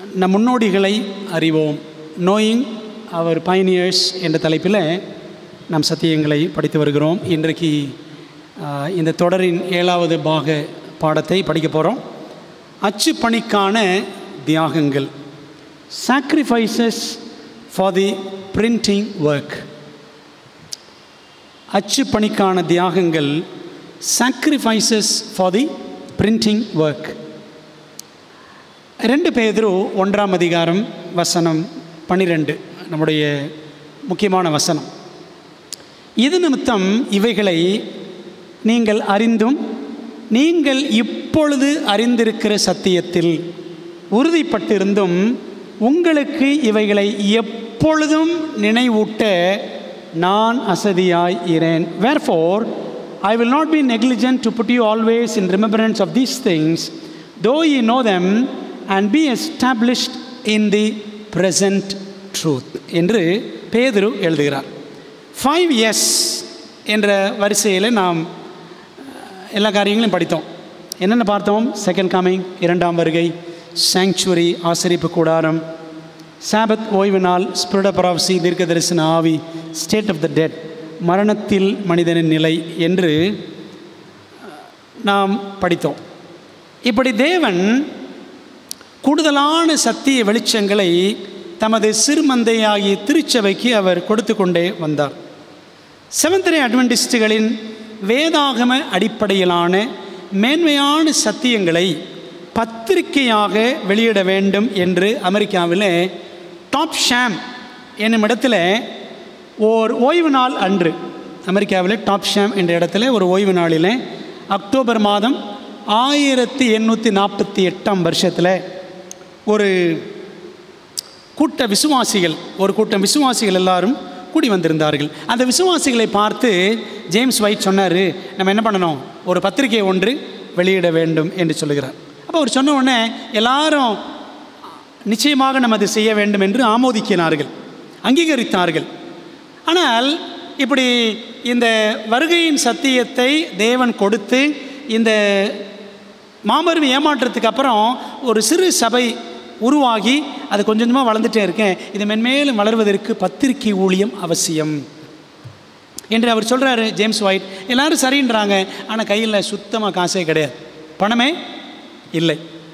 நம் முன்னோடிகளை அறிவோம் knowing our pioneers என்ற தலைப்பில் நாம் சத்தியங்களை படித்து வருகிறோம் இன்றைக்கு ஆஹ், இந்த தொடரின் ஏழாவது பாக பாடத்தை படிக்க போகிறோம் அச்சு பணிக்கான தியாகங்கள் sacrifices for the printing work அச்சு பணிக்கான தியாகங்கள் sacrifices for the printing work ரெண்டு பேதரு ஒன்றாம் அதிகாரம் வசனம் பன்னிரெண்டு நம்முடைய முக்கியமான வசனம் இது நிமித்தம் இவைகளை நீங்கள் அறிந்தும் நீங்கள் இப்பொழுது அறிந்திருக்கிற சத்தியத்தில் உறுதிப்பட்டிருந்தும் உங்களுக்கு இவைகளை எப்பொழுதும் நினைவூட்ட நான் அசதியாய் இரேன் wherefore I will not be negligent to put you always in remembrance of these things though you know them and be established in the present truth என்று பேதுரு எழுதுகிறார் ஃபைவ் எஸ் என்ற வரிசையில் நாம் அஹ், எல்லா காரியங்களையும் படித்தோம் என்னென்ன பார்த்தோம் செகண்ட் கமிங் இரண்டாம் வருகை சாங்சுவரி ஆசரிப்பு கூடாரம் சாபத் ஓய்வு நாள் ஸ்பிரிட் ஆஃப் ப்ராஃபசி தீர்க்க தரிசன ஆவி ஸ்டேட் ஆஃப் த டெட் மரணத்தில் மனிதனின் நிலை என்று அஹ், நாம் படித்தோம் இப்படி தேவன் கூடுதலான சத்திய வெளிச்சங்களை தமது சிறுமந்தையாகிய திருச்சபைக்கு அவர் கொடுத்து கொண்டே வந்தார் செவந்தரை அட்வென்டிஸ்டுகளின் வேதாகம அடிப்படையிலான மேன்மையான சத்தியங்களை பத்திரிகையாக வெளியிட வேண்டும் என்று அமெரிக்காவில் டாப் ஷாம் என்னும் இடத்துல ஓர் ஓய்வு நாள் அன்று அமெரிக்காவில் டாப் ஷாம் என்ற இடத்துல ஒரு ஓய்வு நாளில் அக்டோபர் மாதம் ஆயிரத்தி எண்ணூற்றி நாற்பத்தி எட்டாம் வருஷத்தில் ஒரு கூட்ட விசுவாசிகள் ஒரு கூட்டம் விசுவாசிகள் எல்லாரும் கூடி வந்திருந்தார்கள் அந்த விசுவாசிகளை பார்த்து ஜேம்ஸ் வைட் சொன்னார் நம்ம என்ன பண்ணணும் ஒரு பத்திரிகை ஒன்று வெளியிட வேண்டும் என்று சொல்லுகிறார் அப்போ அவர் சொன்ன உடனே எல்லாரும் நிச்சயமாக நம்ம அதை செய்ய வேண்டும் என்று ஆமோதிக்கினார்கள் அங்கீகரித்தார்கள் ஆனால் இப்படி இந்த வருகையின் சத்தியத்தை தேவன் கொடுத்து இந்த மாபெரும் ஏமாற்றத்துக்கு அப்புறம் ஒரு சிறு சபை உருவாகி அது கொஞ்சம் கொஞ்சமாக வளர்ந்துட்டே இருக்கேன் இது மென்மேலும் வளர்வதற்கு பத்திரிகை ஊழியம் அவசியம் என்று அவர் சொல்கிறாரு ஜேம்ஸ் ஒயிட் எல்லாரும் சரின்றாங்க ஆனால் கையில் சுத்தமாக காசே கிடையாது பணமே இல்லை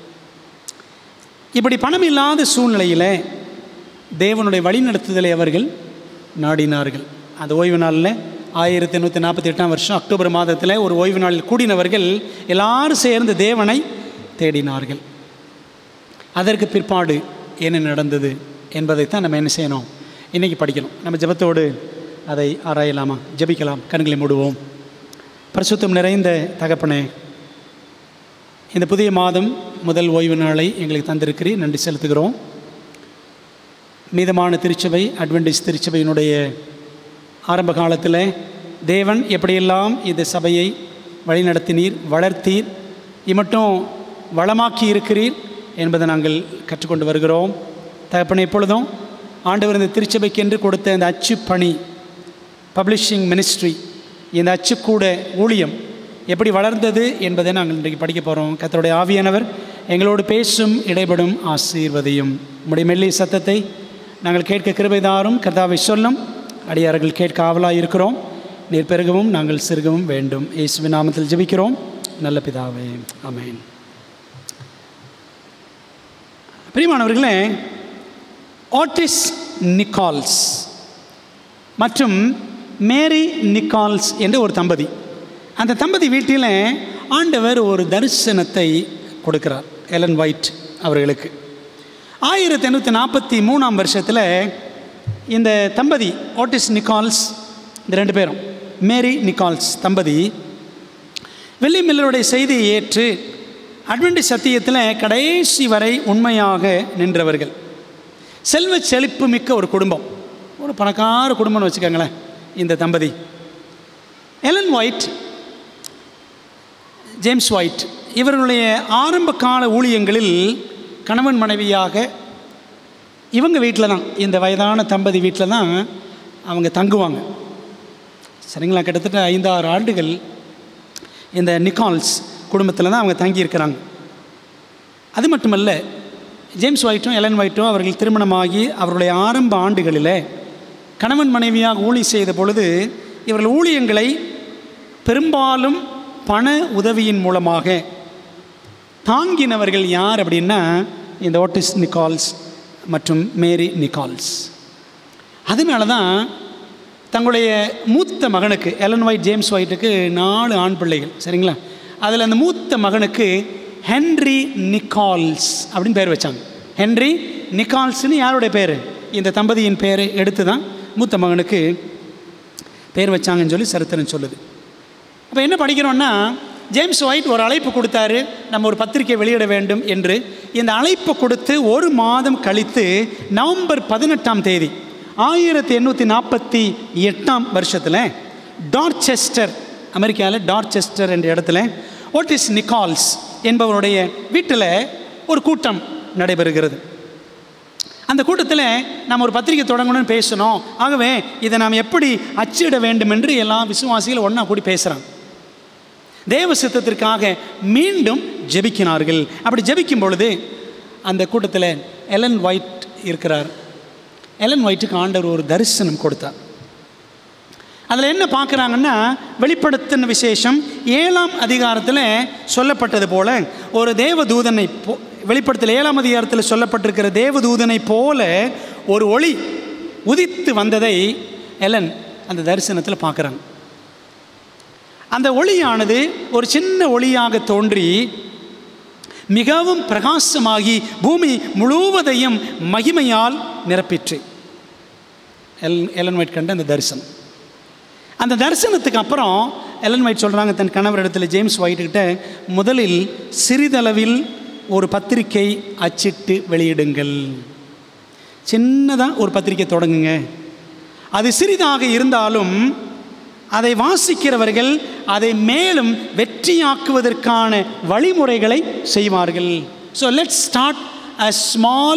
இப்படி பணம் இல்லாத சூழ்நிலையில் தேவனுடைய வழிநடத்துதலை அவர்கள் நாடினார்கள் அந்த ஓய்வு நாளில் ஆயிரத்தி எண்ணூற்றி நாற்பத்தி எட்டாம் வருஷம் அக்டோபர் மாதத்தில் ஒரு ஓய்வு நாளில் கூடினவர்கள் எல்லாரும் சேர்ந்து தேவனை தேடினார்கள் அதற்கு பிற்பாடு என்ன நடந்தது என்பதைத்தான் நம்ம என்ன செய்யணும் இன்றைக்கி படிக்கணும் நம்ம ஜெபத்தோடு அதை ஆராயலாமா ஜெபிக்கலாம் கண்களை மூடுவோம் பரிசுத்தம் நிறைந்த தகப்பனே இந்த புதிய மாதம் முதல் ஓய்வு நாளை எங்களுக்கு தந்திருக்கிறீர் நன்றி செலுத்துகிறோம் மீதமான திருச்சபை அட்வென்டிஸ் திருச்சபையினுடைய ஆரம்ப காலத்தில் தேவன் எப்படியெல்லாம் இந்த சபையை வழிநடத்தினீர் வளர்த்தீர் இமட்டும் வளமாக்கி இருக்கிறீர் என்பதை நாங்கள் கற்றுக்கொண்டு வருகிறோம் தகப்பனை எப்பொழுதும் ஆண்டவர் இந்த திருச்சபைக்கென்று கொடுத்த இந்த அச்சு பணி பப்ளிஷிங் மினிஸ்ட்ரி இந்த அச்சுக்கூட ஊழியம் எப்படி வளர்ந்தது என்பதை நாங்கள் இன்றைக்கு படிக்க போகிறோம் கர்த்தருடைய ஆவியானவர் எங்களோடு பேசும் இடைபடும் ஆசீர்வதியும் உம்முடைய மெல்லிய சத்தத்தை நாங்கள் கேட்க கிருபைதாரும் கர்த்தாவை சொல்லும் அடியார்கள் கேட்க ஆவலாக இருக்கிறோம் நீர் பெருகவும் நாங்கள் சிறுகவும் வேண்டும் இயேசுவின் நாமத்தில் ஜெபிக்கிறோம் நல்ல பிதாவே ஆமென் பிரியமானவர்களே ஆட்டிஸ் நிக்கால்ஸ் மற்றும் மேரி நிக்கால்ஸ் என்ற ஒரு தம்பதி அந்த தம்பதி வீட்டில் ஆண்டவர் ஒரு தரிசனத்தை கொடுக்கிறார் எலன் ஒயிட் அவர்களுக்கு ஆயிரத்தி எண்ணூற்றி நாற்பத்தி மூணாம் வருஷத்தில் இந்த தம்பதி ஓட்டிஸ் நிக்கால்ஸ் இந்த ரெண்டு பேரும் மேரி நிக்கால்ஸ் தம்பதி வில்லி மில்லருடைய செய்தியை ஏற்று அட்வென்டிஸ் சத்தியத்தில் கடைசி வரை உண்மையாக நின்றவர்கள் செல்வ செழிப்பு மிக்க ஒரு குடும்பம் ஒரு பணக்கார குடும்பம்னு வச்சுக்கோங்களேன் இந்த தம்பதி எலன் ஒயிட் ஜேம்ஸ் ஒயிட் இவர்களுடைய ஆரம்ப கால ஊழியங்களில் கணவன் மனைவியாக இவங்க வீட்டில் தான் இந்த வயதான தம்பதி வீட்டில் தான் அவங்க தங்குவாங்க சரிங்களா கிட்டத்தட்ட ஐந்தாறு ஆண்டுகள் இந்த நிக்கால்ஸ் குடும்பத்தில் தான் அவங்க தங்கியிருக்கிறாங்க அது மட்டுமல்ல ஜேம்ஸ் ஒயிட்டும் எலன் ஒயிட்டும் அவர்கள் திருமணமாகி அவருடைய ஆரம்ப ஆண்டுகளில் கணவன் மனைவியாக ஊழி செய்த பொழுது இவர்கள் ஊழியங்களை பெரும்பாலும் பண உதவியின் மூலமாக தாங்கினவர்கள் யார் அப்படின்னா இந்த ஓட்டிஸ் நிக்கால்ஸ் மற்றும் மேரி நிக்கால்ஸ் அதனால தான் தங்களுடைய மூத்த மகனுக்கு எலன் ஒயிட் ஜேம்ஸ் ஒயிட்டுக்கு நாலு ஆண் பிள்ளைகள் சரிங்களா அதில் அந்த மூத்த மகனுக்கு ஹென்ரி நிக்கால்ஸ் அப்படின்னு பேர் வச்சாங்க ஹென்ரி நிக்கால்ஸ்னு யாருடைய பேர் இந்த தம்பதியின் பேரை எடுத்து தான் மூத்த மகனுக்கு பேர் வச்சாங்கன்னு சொல்லி சரித்திரம் சொல்லுது அப்போ என்ன படிக்கிறோன்னா ஜேம்ஸ் ஒயிட் ஒரு அழைப்பு கொடுத்தாரு நம்ம ஒரு பத்திரிக்கை வெளியிட வேண்டும் என்று இந்த அழைப்பை கொடுத்து ஒரு மாதம் கழித்து நவம்பர் பதினெட்டாம் தேதி ஆயிரத்தி எண்ணூற்றி நாற்பத்தி எட்டாம் வருஷத்தில் டார்ச்செஸ்டர் அமெரிக்காவில் டார்ச்செஸ்டர் என்ற இடத்துல ஓட்டிஸ் நிக்கால்ஸ் என்பவருடைய வீட்டில் ஒரு கூட்டம் நடைபெறுகிறது அந்த கூட்டத்தில் நாம் ஒரு பத்திரிக்கை தொடங்கணும்னு பேசணும் ஆகவே இதை நாம் எப்படி அச்சிட வேண்டும் என்று எல்லா விசுவாசிகளும் ஒன்றா கூடி பேசுகிறாங்க தேவ சித்தத்திற்காக மீண்டும் ஜெபிக்கினார்கள் அப்படி ஜெபிக்கும் பொழுது அந்த கூட்டத்தில் எலன் ஒயிட் இருக்கிறார் எலன் ஒயிட்டுக்கு ஆண்டவர் ஒரு தரிசனம் கொடுத்தார் அதில் என்ன பார்க்குறாங்கன்னா வெளிப்படுத்தின விசேஷம் ஏழாம் அதிகாரத்தில் சொல்லப்பட்டது போல ஒரு தேவதூதனை போ வெளிப்படுத்தல் ஏழாம் அதிகாரத்தில் சொல்லப்பட்டிருக்கிற தேவதூதனை போல ஒரு ஒளி உதித்து வந்ததை எலன் அந்த தரிசனத்தில் பார்க்குறாங்க அந்த ஒளியானது ஒரு சின்ன ஒளியாக தோன்றி மிகவும் பிரகாசமாகி பூமி முழுவதையும் மகிமையால் நிரப்பிற்று எல் எலன் ஒயிட் கண்ட அந்த தரிசனம் அந்த தரிசனத்துக்கு அப்புறம் எலன் ஒயிட் சொல்கிறாங்க தன் கணவர் இடத்துல ஜேம்ஸ் ஒயிட்டுக்கிட்ட முதலில் சிறிதளவில் ஒரு பத்திரிக்கை அச்சிட்டு வெளியிடுங்கள் சின்னதாக ஒரு பத்திரிக்கை தொடங்குங்க அது சிறிதாக இருந்தாலும் அதை வாசிக்கிறவர்கள் அதை மேலும் வெற்றியாக்குவதற்கான வழிமுறைகளை செய்வார்கள் so let start a small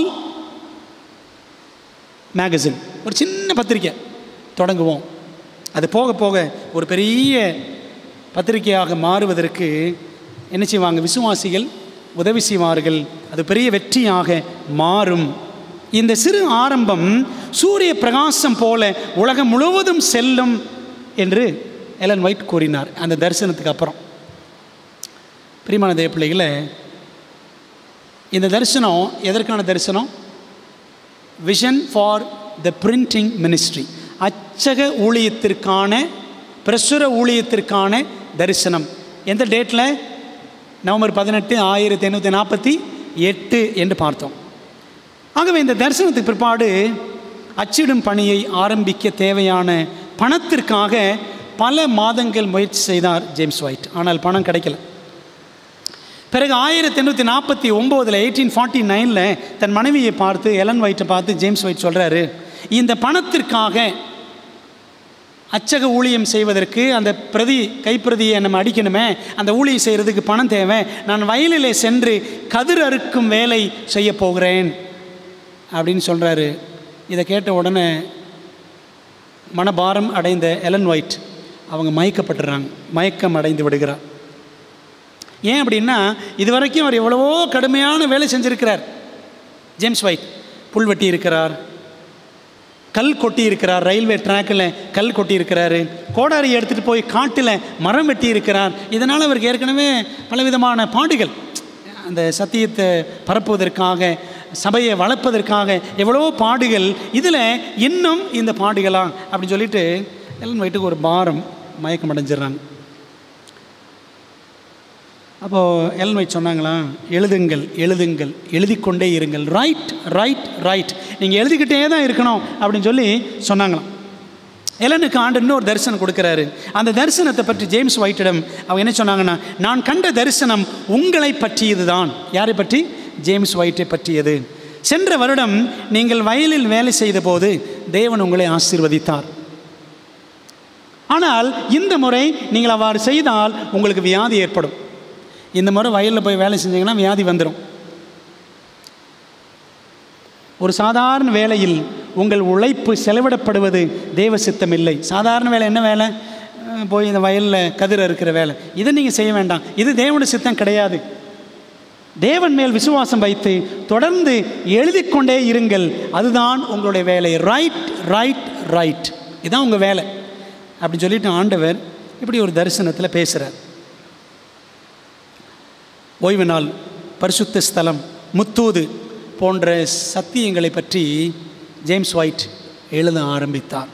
magazine ஒரு சின்ன பத்திரிக்கை தொடங்குவோம் அது போக போக ஒரு பெரிய பத்திரிகையாக மாறுவதற்கு என்ன செய்வாங்க விசுவாசிகள் உதவி செய்வார்கள் அது பெரிய வெற்றியாக மாறும் இந்த சிறு ஆரம்பம் சூரிய பிரகாசம் போல உலகம் முழுவதும் செல்லும் என்று எலன் ஒயிட் கூறினார் அந்த தரிசனத்துக்கு அப்புறம் பிரிமான தேவ பிள்ளைகளை இந்த தரிசனம் எதற்கான தரிசனம் vision for the printing ministry அச்சக ஊழியத்திற்கான பிரசுர ஊழியத்திற்கான தரிசனம் எந்த டேட்டில் நவம்பர் பதினெட்டு ஆயிரத்தி எண்ணூற்றி நாற்பத்தி எட்டு என்று பார்த்தோம் ஆகவே இந்த தரிசனத்துக்கு பிற்பாடு அச்சிடும் பணியை ஆரம்பிக்க தேவையான பணத்திற்காக பல மாதங்கள் முயற்சி செய்தார் ஜேம்ஸ் ஒயிட் ஆனால் பணம் கிடைக்கல பிறகு ஆயிரத்தி எண்ணூற்றி நாற்பத்தி ஒம்போதில் எயிட்டீன் ஃபார்ட்டி நைனில் தன் மனைவியை பார்த்து எலன் ஒயிட்டை பார்த்து ஜேம்ஸ் ஒயிட் சொல்கிறாரு இந்த பணத்திற்காக அச்சக ஊழியம் செய்வதற்கு அந்த பிரதி கைப்பிரதியை நம்ம அடிக்கணுமே அந்த ஊழியம் செய்கிறதுக்கு பணம் தேவை நான் வயலிலே சென்று கதிர் அறுக்கும் வேலை செய்ய போகிறேன் அப்படின்னு சொல்கிறாரு இதை கேட்ட உடனே மனபாரம் அடைந்த எலன் ஒயிட் அவங்க மயக்கப்பட்டுறாங்க மயக்கம் அடைந்து விடுகிறார் ஏன் அப்படின்னா இது வரைக்கும் அவர் எவ்வளவோ கடுமையான வேலை செஞ்சிருக்கிறார் ஜேம்ஸ் ஒயிட் புல் வெட்டி இருக்கிறார் கல் கொட்டி இருக்கிறார் ரயில்வே ட்ராக்கில் கல் கொட்டி இருக்கிறாரு கோடாரி எடுத்துகிட்டு போய் காட்டில் மரம் வெட்டி இருக்கிறார் இதனால் அவருக்கு ஏற்கனவே பலவிதமான பாடுகள் அந்த சத்தியத்தை பரப்புவதற்காக சபையை வளர்ப்பதற்காக எவ்வளவோ பாடுகள் இதில் இன்னும் இந்த பாடுகளா அப்படின்னு சொல்லிட்டு எல்லாம் வயிட்டுக்கு ஒரு பாரம் மயக்கம் அடைஞ்சிடுறாங்க அப்போது எல்ன் வைட் சொன்னாங்களா எழுதுங்கள் எழுதுங்கள் எழுதிக்கொண்டே இருங்கள் ரைட் ரைட் ரைட் நீங்கள் எழுதிக்கிட்டே தான் இருக்கணும் அப்படின்னு சொல்லி சொன்னாங்களாம் எலனுக்கு ஆண்டு இன்னொரு தரிசனம் கொடுக்குறாரு அந்த தரிசனத்தை பற்றி ஜேம்ஸ் ஒயிட்டிடம் அவங்க என்ன சொன்னாங்கன்னா நான் கண்ட தரிசனம் உங்களை பற்றியது தான் யாரை பற்றி ஜேம்ஸ் ஒயிட்டை பற்றியது சென்ற வருடம் நீங்கள் வயலில் வேலை செய்த போது தேவன் உங்களை ஆசீர்வதித்தார் ஆனால் இந்த முறை நீங்கள் அவ்வாறு செய்தால் உங்களுக்கு வியாதி ஏற்படும் இந்த முறை வயலில் போய் வேலை செஞ்சீங்கன்னா வியாதி வந்துடும் ஒரு சாதாரண வேலையில் உங்கள் உழைப்பு செலவிடப்படுவது தேவ சித்தம் இல்லை சாதாரண வேலை என்ன வேலை அஹ் போய் இந்த வயலில் கதிர் இருக்கிற வேலை இதை நீங்கள் செய்ய வேண்டாம் இது தேவனுடைய சித்தம் கிடையாது தேவன் மேல் விசுவாசம் வைத்து தொடர்ந்து எழுதிக் கொண்டே இருங்கள் அதுதான் உங்களுடைய வேலை ரைட் ரைட் ரைட் இதுதான் உங்கள் வேலை அப்படின்னு சொல்லிட்டு ஆண்டவர் இப்படி ஒரு தரிசனத்தில் பேசுகிறார் ஓய்வு நாள் பரிசுத்த ஸ்தலம் முத்தூது போன்ற சத்தியங்களை பற்றி ஜேம்ஸ் ஒயிட் எழுத ஆரம்பித்தார்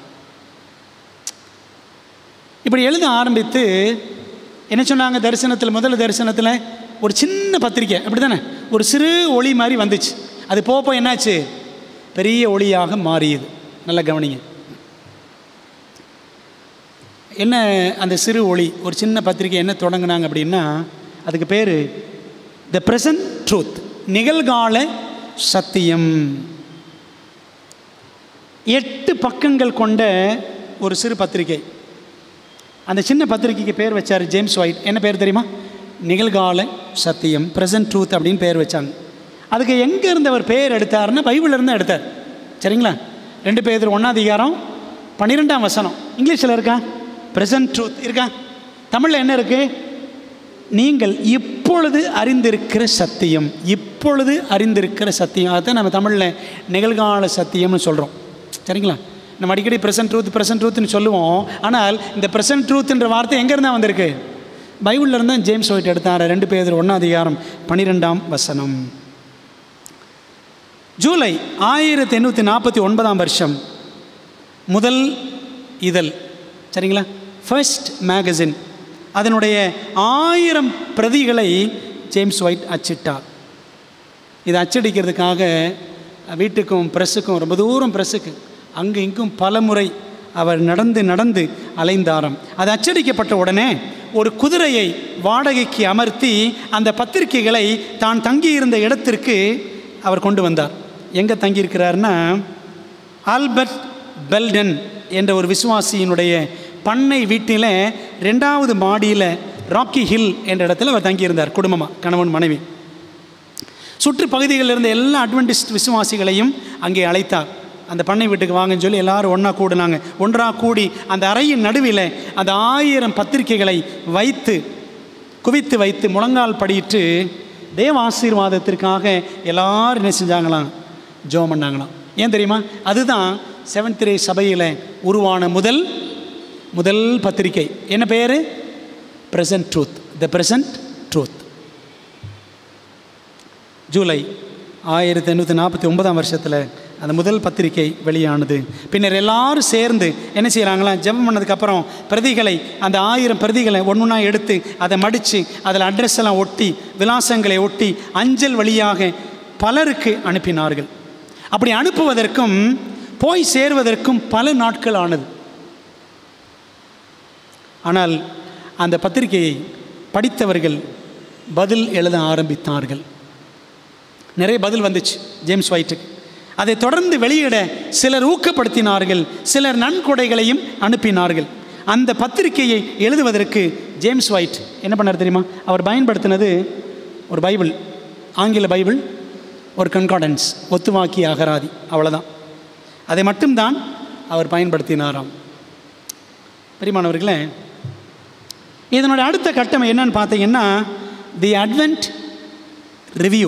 இப்படி எழுத ஆரம்பித்து என்ன சொன்னாங்க தரிசனத்தில் முதல் தரிசனத்தில் ஒரு சின்ன பத்திரிக்கை அப்படி தானே ஒரு சிறு ஒளி மாதிரி வந்துச்சு அது போப்போ என்னாச்சு பெரிய ஒளியாக மாறியது நல்லா கவனிங்க என்ன அந்த சிறு ஒளி ஒரு சின்ன பத்திரிக்கை என்ன தொடங்கினாங்க அப்படின்னா அதுக்கு பேர் த ப்ரெசன்ட் ட்ரூத் நிகழ்கால சத்தியம் எட்டு பக்கங்கள் கொண்ட ஒரு சிறு பத்திரிகை அந்த சின்ன பத்திரிகைக்கு பேர் வச்சார் ஜேம்ஸ் ஒயிட் என்ன பேர் தெரியுமா நிகழ்கால சத்தியம் ப்ரெசன்ட் ட்ரூத் அப்படின்னு பேர் வச்சாங்க அதுக்கு எங்கே இருந்து அவர் பேர் எடுத்தாருன்னா பைபிளில் இருந்து எடுத்தார் சரிங்களா ரெண்டு பேர் ஒன்றாம் அதிகாரம் பன்னிரெண்டாம் வசனம் இங்கிலீஷில் இருக்கா ப்ரெசன்ட் ட்ரூத் இருக்கா தமிழில் என்ன இருக்குது நீங்கள் இப்பொழுது அறிந்திருக்கிற சத்தியம் இப்பொழுது அறிந்திருக்கிற சத்தியம் அதுதான் நம்ம தமிழில் நிகழ்கால சத்தியம்னு சொல்கிறோம் சரிங்களா நம்ம அடிக்கடி ப்ரெசன்ட் ட்ரூத் ப்ரெசன்ட் ட்ரூத்னு சொல்லுவோம் ஆனால் இந்த ப்ரெசன்ட் ட்ரூத்ன்ற வார்த்தை எங்கேருந்தா வந்திருக்கு பைபிளில் இருந்தால் ஜேம்ஸ் ஒயிட் எடுத்தார் ரெண்டு பேர் ஒன்றாம் அதிகாரம் பன்னிரெண்டாம் வசனம் ஜூலை ஆயிரத்தி எண்ணூற்றி நாற்பத்தி ஒன்பதாம் வருஷம் முதல் இதழ் சரிங்களா ஃபர்ஸ்ட் மேகசின் அதனுடைய ஆயிரம் பிரதிகளை ஜேம்ஸ் ஒயிட் அச்சிட்டார் இதை அச்சடிக்கிறதுக்காக வீட்டுக்கும் ப்ரெஸ்ஸுக்கும் ரொம்ப தூரம் ப்ரெஸ்ஸுக்கு அங்கு இங்கும் பல முறை அவர் நடந்து நடந்து அலைந்தாராம் அது அச்சடிக்கப்பட்ட உடனே ஒரு குதிரையை வாடகைக்கு அமர்த்தி அந்த பத்திரிகைகளை தான் தங்கியிருந்த இடத்திற்கு அவர் கொண்டு வந்தார் எங்கே தங்கியிருக்கிறார்னா ஆல்பர்ட் பெல்டன் என்ற ஒரு விசுவாசியினுடைய பண்ணை வீட்டில் ரெண்டாவது மாடியில் ராக்கி ஹில் என்ற இடத்துல அவர் தங்கியிருந்தார் குடும்பமாக கணவன் மனைவி சுற்று பகுதிகளில் இருந்த எல்லா அட்வென்டிஸ்ட் விசுவாசிகளையும் அங்கே அழைத்தார் அந்த பண்ணை வீட்டுக்கு வாங்கன்னு சொல்லி எல்லாரும் ஒன்றா கூடினாங்க ஒன்றாக கூடி அந்த அறையின் நடுவில் அந்த ஆயிரம் பத்திரிகைகளை வைத்து குவித்து வைத்து முழங்கால் படியிட்டு தேவ ஆசீர்வாதத்திற்காக எல்லாரும் என்ன செஞ்சாங்களாம் ஜோம் பண்ணாங்களாம் ஏன் தெரியுமா அதுதான் செவன்த் ரே சபையில் உருவான முதல் முதல் பத்திரிகை என்ன பேர் present truth the present truth ஜூலை ஆயிரத்தி எண்ணூற்றி நாற்பத்தி ஒன்பதாம் வருஷத்தில் அந்த முதல் பத்திரிகை வெளியானது பின்னர் எல்லாரும் சேர்ந்து என்ன செய்கிறாங்களா ஜெபம் பண்ணதுக்கப்புறம் பிரதிகளை அந்த ஆயிரம் பிரதிகளை ஒன்று ஒன்றா எடுத்து அதை மடித்து அதில் அட்ரஸ் எல்லாம் ஒட்டி விலாசங்களை ஒட்டி அஞ்சல் வழியாக பலருக்கு அனுப்பினார்கள் அப்படி அனுப்புவதற்கும் போய் சேர்வதற்கும் பல நாட்கள் ஆனது ஆனால் அந்த பத்திரிகையை படித்தவர்கள் பதில் எழுத ஆரம்பித்தார்கள் நிறைய பதில் வந்துச்சு ஜேம்ஸ் ஒயிட்டுக்கு அதை தொடர்ந்து வெளியிட சிலர் ஊக்கப்படுத்தினார்கள் சிலர் நன்கொடைகளையும் அனுப்பினார்கள் அந்த பத்திரிகையை எழுதுவதற்கு ஜேம்ஸ் ஒயிட் என்ன பண்ணார் தெரியுமா அவர் பயன்படுத்தினது ஒரு பைபிள் ஆங்கில பைபிள் ஒரு கன்கார்டன்ஸ் ஒத்துவாக்கி அகராதி அவ்வளோதான் அதை மட்டும்தான் அவர் பயன்படுத்தினாராம் பெரியமானவர்களே இதனுடைய அடுத்த கட்டம் என்னன்னு பார்த்தீங்கன்னா the Advent Review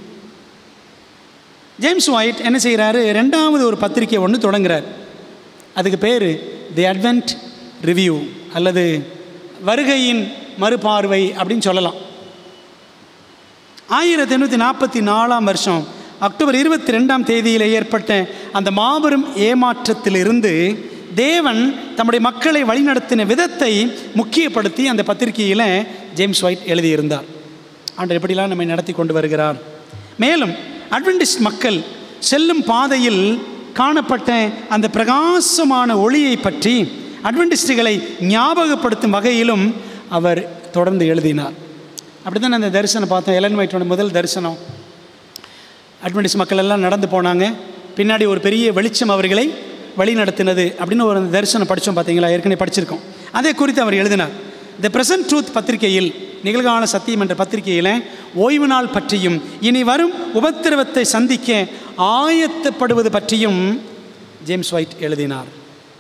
James White என்ன செய்கிறாரு ரெண்டாவது ஒரு பத்திரிக்கை ஒன்று தொடங்குறார் அதுக்கு பேர் தி அட்வென்ட் ரிவ்யூ அல்லது வருகையின் மறுபார்வை அப்படின்னு சொல்லலாம் ஆயிரத்தி எண்ணூற்றி நாற்பத்தி நாலாம் வருஷம் அக்டோபர் இருபத்தி ரெண்டாம் தேதியில் ஏற்பட்ட அந்த மாபெரும் ஏமாற்றத்திலிருந்து தேவன் தம்முடைய மக்களை வழிநடத்தின விதத்தை முக்கியப்படுத்தி அந்த பத்திரிகையில் ஜேம்ஸ் ஒயிட் எழுதியிருந்தார் ஆண்டர் எப்படிலாம் நம்மை நடத்தி கொண்டு வருகிறார் மேலும் அட்வென்டிஸ்ட் மக்கள் செல்லும் பாதையில் காணப்பட்ட அந்த பிரகாசமான ஒளியை பற்றி அட்வென்டிஸ்டுகளை ஞாபகப்படுத்தும் வகையிலும் அவர் தொடர்ந்து எழுதினார் அப்படி தான் அந்த தரிசனம் பார்த்தோம் எலன் ஒயிட்டோட முதல் தரிசனம் அட்வென்டிஸ்ட் மக்கள் எல்லாம் நடந்து போனாங்க பின்னாடி ஒரு பெரிய வெளிச்சம் அவர்களை வழி நடத்தினது அப்படின்னு ஒரு தரிசனம் படித்தோம் பார்த்தீங்களா ஏற்கனவே படிச்சிருக்கோம் அதை குறித்து அவர் எழுதினார் த பிரசன்ட் ட்ரூத் பத்திரிகையில் நிகழ்கால சத்தியம் என்ற பத்திரிகையில் ஓய்வு நாள் பற்றியும் இனி வரும் உபத்திரவத்தை சந்திக்க ஆயத்தப்படுவது பற்றியும் ஜேம்ஸ் ஒயிட் எழுதினார்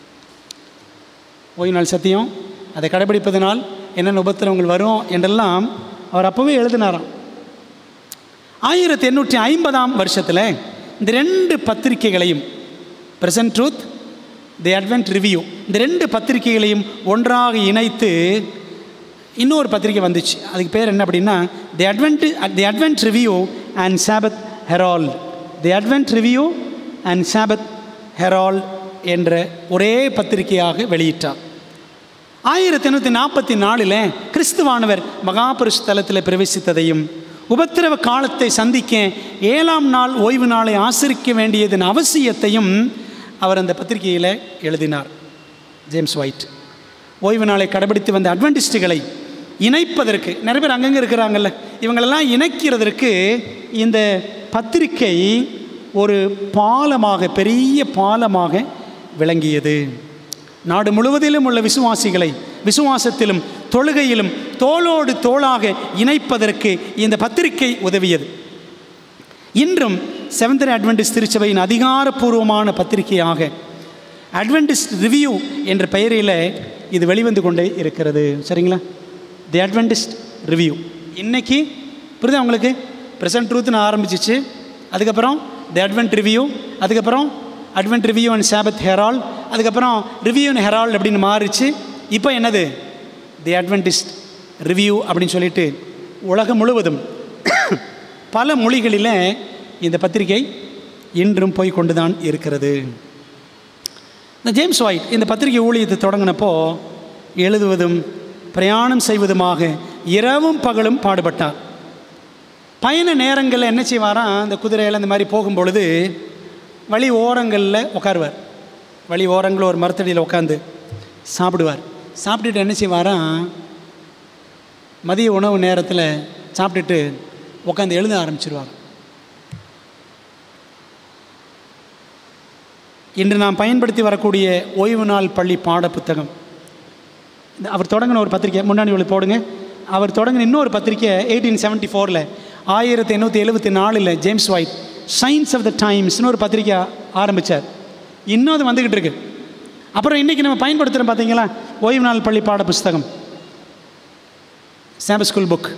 ஓய்வு நாள் சத்தியம் அதை கடைபிடிப்பதனால் என்னென்ன உபத்திரவங்கள் வரும் என்றெல்லாம் அவர் அப்போவே எழுதினாராம் ஆயிரத்தி எண்ணூற்றி ஐம்பதாம் வருஷத்தில் இந்த ரெண்டு பத்திரிகைகளையும் present truth the Advent Review இந்த ரெண்டு பத்திரிகைகளையும் ஒன்றாக இணைத்து இன்னொரு பத்திரிக்கை வந்துச்சு அதுக்கு பேர் என்ன அப்படின்னா the Advent the Advent Review and Sabbath Herald the Advent Review and Sabbath Herald என்ற ஒரே பத்திரிகையாக வெளியிட்டார் ஆயிரத்தி எண்ணூற்றி நாற்பத்தி நாலில் கிறிஸ்துவானவர் மகாபுருஷ் தலத்தில் பிரவேசித்ததையும் உபத்திரவ காலத்தை சந்திக்க ஏழாம் நாள் ஓய்வு நாளை ஆசிரிக்க வேண்டியதன் அவசியத்தையும் அவர் அந்த பத்திரிகையில் எழுதினார் ஜேம்ஸ் ஒயிட் ஓய்வு நாளை கடைபிடித்து வந்த அட்வென்டிஸ்டுகளை இணைப்பதற்கு நிறைய பேர் அங்கங்கே இருக்கிறாங்கல்ல இவங்களெல்லாம் இணைக்கிறதற்கு இந்த பத்திரிகை ஒரு பாலமாக பெரிய பாலமாக விளங்கியது நாடு முழுவதிலும் உள்ள விசுவாசிகளை விசுவாசத்திலும் தொழுகையிலும் தோளோடு தோளாக இணைப்பதற்கு இந்த பத்திரிகை உதவியது இன்றும் செவன்த் அட்வென்டிஸ்ட் திருச்சபையின் அதிகாரப்பூர்வமான பத்திரிகையாக அட்வென்டிஸ்ட் ரிவ்யூ என்ற பெயரில் இது வெளிவந்து கொண்டே இருக்கிறது சரிங்களா தி அட்வென்டிஸ்ட் ரிவ்யூ இன்னைக்கு புரியுதா உங்களுக்கு ப்ரெசன்ட் ட்ரூத்னு ஆரம்பிச்சிச்சு அதுக்கப்புறம் தி அட்வென்ட் ரிவ்யூ அதுக்கப்புறம் Advent Review and Sabbath Herald அதுக்கப்புறம் ரிவ்யூ அண்ட் ஹெரால்ட் அப்படின்னு மாறிச்சு இப்போ என்னது தி அட்வென்டிஸ்ட் ரிவ்யூ அப்படின்னு சொல்லிட்டு உலகம் முழுவதும் பல மொழிகளில் இந்த பத்திரிகை இன்றும் போய் கொண்டு தான் இருக்கிறது இந்த ஜேம்ஸ் ஒயிட் இந்த பத்திரிகை ஊழியத்தை தொடங்கினப்போ எழுதுவதும் பிரயாணம் செய்வதுமாக இரவும் பகலும் பாடுபட்டார் பயண நேரங்களில் என்ன செய்வாராம் அந்த குதிரையில் இந்த மாதிரி போகும்பொழுது வழி ஓரங்களில் உட்காருவார் வழி ஓரங்களில் ஒரு மரத்தடியில் உட்காந்து சாப்பிடுவார் சாப்பிட்டுட்டு என்ன செய்வாராம் மதிய உணவு நேரத்தில் சாப்பிட்டுட்டு உட்காந்து எழுத ஆரம்பிச்சிருவார் இன்று நாம் பயன்படுத்தி வரக்கூடிய ஓய்வு நாள் பள்ளி பாட புத்தகம் இந்த அவர் தொடங்கின ஒரு பத்திரிக்கை முன்னாடி உள்ள போடுங்க அவர் தொடங்கின இன்னொரு பத்திரிக்கை எயிட்டீன் செவன்ட்டி ஃபோரில் ஆயிரத்தி எண்ணூற்றி எழுபத்தி நாலில் James White science of the டைம்ஸ்னு ஒரு பத்திரிக்கை ஆரம்பித்தார் இன்னும் அது வந்துக்கிட்டு இருக்கு அப்புறம் இன்றைக்கி நம்ம பயன்படுத்துகிறோம் பார்த்தீங்களா ஓய்வு நாள் பள்ளி பாட புஸ்தகம் சாம்ப ஸ்கூல் புக்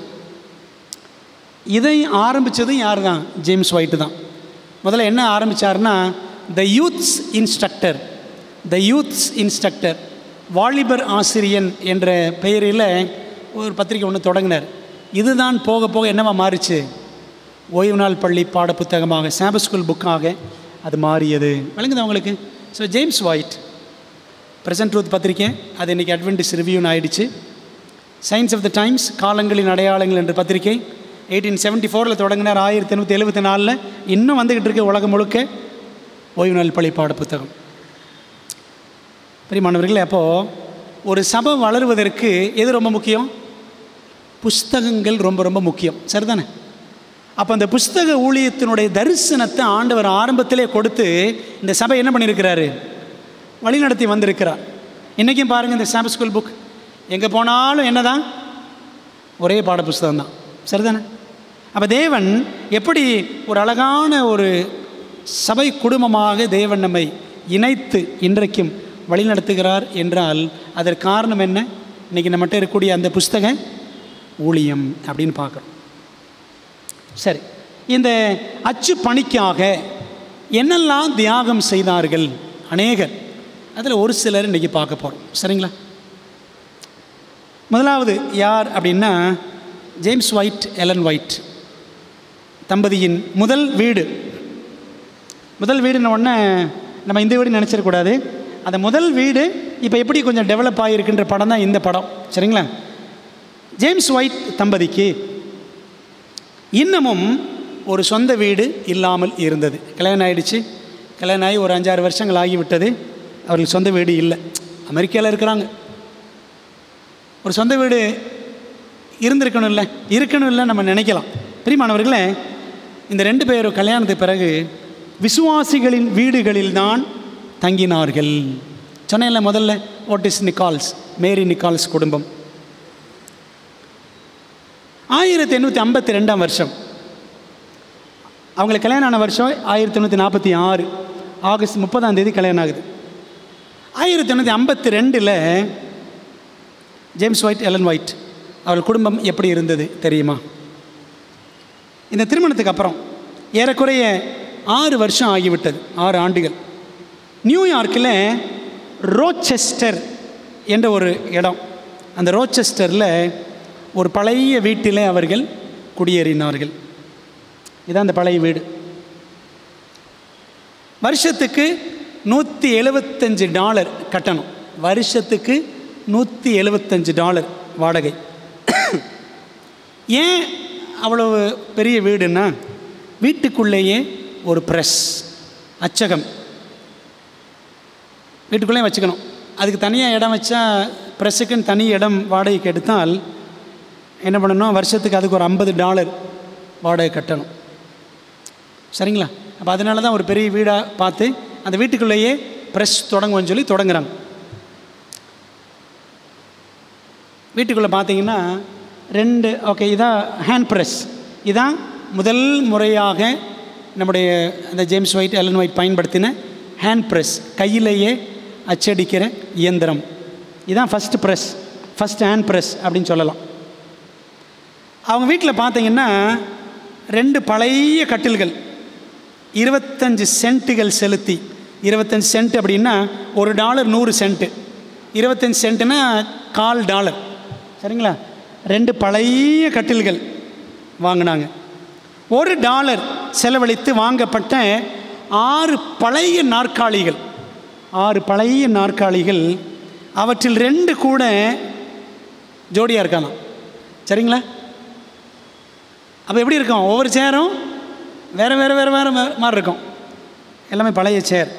இதை ஆரம்பித்ததும் யார் தான் ஜேம்ஸ் ஒயிட்டு தான் முதல்ல என்ன ஆரம்பித்தார்னா the youths instructor the youths instructor வாலிபர் ஆசிரியன் என்ற பெயரில் ஒரு பத்திரிக்கை ஒன்று தொடங்கினார் இதுதான் போக போக என்னவா மாறிச்சு ஓய்வு நாள் பள்ளி பாட புத்தகமாக சாம்ப ஸ்கூல் புக்காக அது மாறியது விளங்குது அவங்களுக்கு so James White present truth பத்திரிக்கை அது இன்றைக்கி அட்வென்டிஸ் ரிவ்யூன்னு ஆயிடுச்சு சயின்ஸ் ஆஃப் த டைம்ஸ் காலங்களின் அடையாளங்கள் என்ற பத்திரிகை எயிட்டீன் செவன்ட்டி ஃபோரில் தொடங்கினார் ஆயிரத்தி எண்ணூற்றி எழுபத்தி நாலில் இன்னும் வந்துக்கிட்டு இருக்கு உலகம் முழுக்க ஓய்வு நாள் பள்ளி பாட புத்தகம் பிரிமானவர்களே அப்போது ஒரு சபை வளருவதற்கு எது ரொம்ப முக்கியம் புஸ்தகங்கள் ரொம்ப ரொம்ப முக்கியம் சரிதானே அப்போ அந்த புஸ்தக ஊழியத்தினுடைய தரிசனத்தை ஆண்டவர் ஆரம்பத்திலே கொடுத்து இந்த சபை என்ன பண்ணியிருக்கிறாரு வழிநடத்தி வந்திருக்கிறார் இன்றைக்கும் பாருங்கள் இந்த சாம்ப ஸ்கூல் புக் எங்கே போனாலும் என்ன தான் ஒரே பாட புஸ்தகம் தான் சரிதானே அப்போ தேவன் எப்படி ஒரு அழகான ஒரு சபை குடும்பமாக தேவன் நம்மை இணைத்து இன்றைக்கும் வழிநடத்துகிறார் என்றால் அதற்கு காரணம் என்ன இன்றைக்கி நம்மகிட்ட இருக்கக்கூடிய அந்த புஸ்தக ஊழியம் அப்படின்னு பார்க்குறோம் சரி இந்த அச்சு பணிக்காக என்னெல்லாம் தியாகம் செய்தார்கள் அநேகர் அதில் ஒரு சிலர் இன்றைக்கி பார்க்க போகிறோம் சரிங்களா முதலாவது யார் அப்படின்னா ஜேம்ஸ் ஒயிட் எலன் ஒயிட் தம்பதியின் முதல் வீடு முதல் வீடுன உடனே நம்ம இந்த வீடு நினச்சிடக்கூடாது அந்த முதல் வீடு இப்போ எப்படி கொஞ்சம் டெவலப் ஆகியிருக்குன்ற படம் தான் இந்த படம் சரிங்களா ஜேம்ஸ் ஒயிட் தம்பதிக்கு இன்னமும் ஒரு சொந்த வீடு இல்லாமல் இருந்தது கல்யாணம் ஆயிடுச்சு கல்யாணம் ஆகி ஒரு அஞ்சாறு வருஷங்கள் ஆகிவிட்டது அவர்களுக்கு சொந்த வீடு இல்லை அமெரிக்காவில் இருக்கிறாங்க ஒரு சொந்த வீடு இருந்திருக்கணும் இல்லை இருக்கணும் இல்லை நம்ம நினைக்கலாம் பிரிமானவர்களே இந்த ரெண்டு பேரும் கல்யாணத்துக்கு பிறகு விசுவாசிகளின் வீடுகளில்தான் தங்கினார்கள் சொன்னேன்ல முதல்ல ஓட்டிஸ் நிக்கால்ஸ் மேரி நிக்கால்ஸ் குடும்பம் ஆயிரத்தி எண்ணூற்றி ஐம்பத்தி ரெண்டாம் வருஷம் அவங்களுக்கு கல்யாணம் ஆன வருஷம் ஆயிரத்தி எண்ணூற்றி நாற்பத்தி ஆறு ஆகஸ்ட் முப்பதாம் தேதி கல்யாணம் ஆகுது ஆயிரத்தி எண்ணூற்றி ஐம்பத்தி ரெண்டில் ஜேம்ஸ் ஒயிட் எலன் ஒயிட் அவள் குடும்பம் எப்படி இருந்தது தெரியுமா இந்த திருமணத்துக்கு அப்புறம் ஏறக்குறைய ஆறு வருஷம் ஆகிவிட்டது ஆறு ஆண்டுகள் நியூயார்க்கில் ரோச்செஸ்டர் என்ற ஒரு இடம் அந்த ரோச்செஸ்டரில் ஒரு பழைய வீட்டில் அவர்கள் குடியேறினார்கள் இதான் அந்த பழைய வீடு வருஷத்துக்கு நூற்றி எழுபத்தஞ்சு டாலர் கட்டணும் வருஷத்துக்கு நூற்றி எழுபத்தஞ்சு டாலர் வாடகை ஏன் அவ்வளவு பெரிய வீடுன்னா வீட்டுக்குள்ளேயே ஒரு ப்ரெஸ் அச்சகம் வீட்டுக்குள்ளேயே வச்சுக்கணும் அதுக்கு தனியாக இடம் வச்சா ப்ரெஸ்ஸுக்குன்னு தனி இடம் வாடகைக்கு எடுத்தால் என்ன பண்ணணும் வருஷத்துக்கு அதுக்கு ஒரு ஐம்பது டாலர் வாடகை கட்டணும் சரிங்களா அப்போ அதனால தான் ஒரு பெரிய வீடாக பார்த்து அந்த வீட்டுக்குள்ளேயே ப்ரெஸ் தொடங்குவோன்னு சொல்லி தொடங்குறாங்க வீட்டுக்குள்ளே பார்த்தீங்கன்னா ரெண்டு ஓகே இதான் ஹேண்ட் ப்ரெஸ் இதான் முதல் முறையாக நம்முடைய அந்த ஜேம்ஸ் ஒயிட் எலன் ஒயிட் பயன்படுத்தின ஹேண்ட் ப்ரெஸ் கையிலேயே அச்சடிக்கிற இயந்திரம் இதான் first press first hand press அப்படின்னு சொல்லலாம் அவங்க வீட்டில் பார்த்தீங்கன்னா ரெண்டு பழைய கட்டில்கள் இருபத்தஞ்சு சென்ட்டுகள் செலுத்தி இருபத்தஞ்சு சென்ட் அப்படின்னா ஒரு டாலர் நூறு சென்ட்டு இருபத்தஞ்சு சென்ட்டுனா கால் டாலர் சரிங்களா ரெண்டு பழைய கட்டில்கள் வாங்கினாங்க ஒரு டாலர் செலவழித்து வாங்கப்பட்ட ஆறு பழைய நாற்காலிகள் ஆறு பழைய நாற்காலிகள் அவற்றில் ரெண்டு கூட ஜோடியாக இருக்கலாம் சரிங்களா அப்போ எப்படி இருக்கும் ஒவ்வொரு சேரும் வேறு வேறு வேறு வேறு மாதிரி இருக்கும் எல்லாமே பழைய சேர்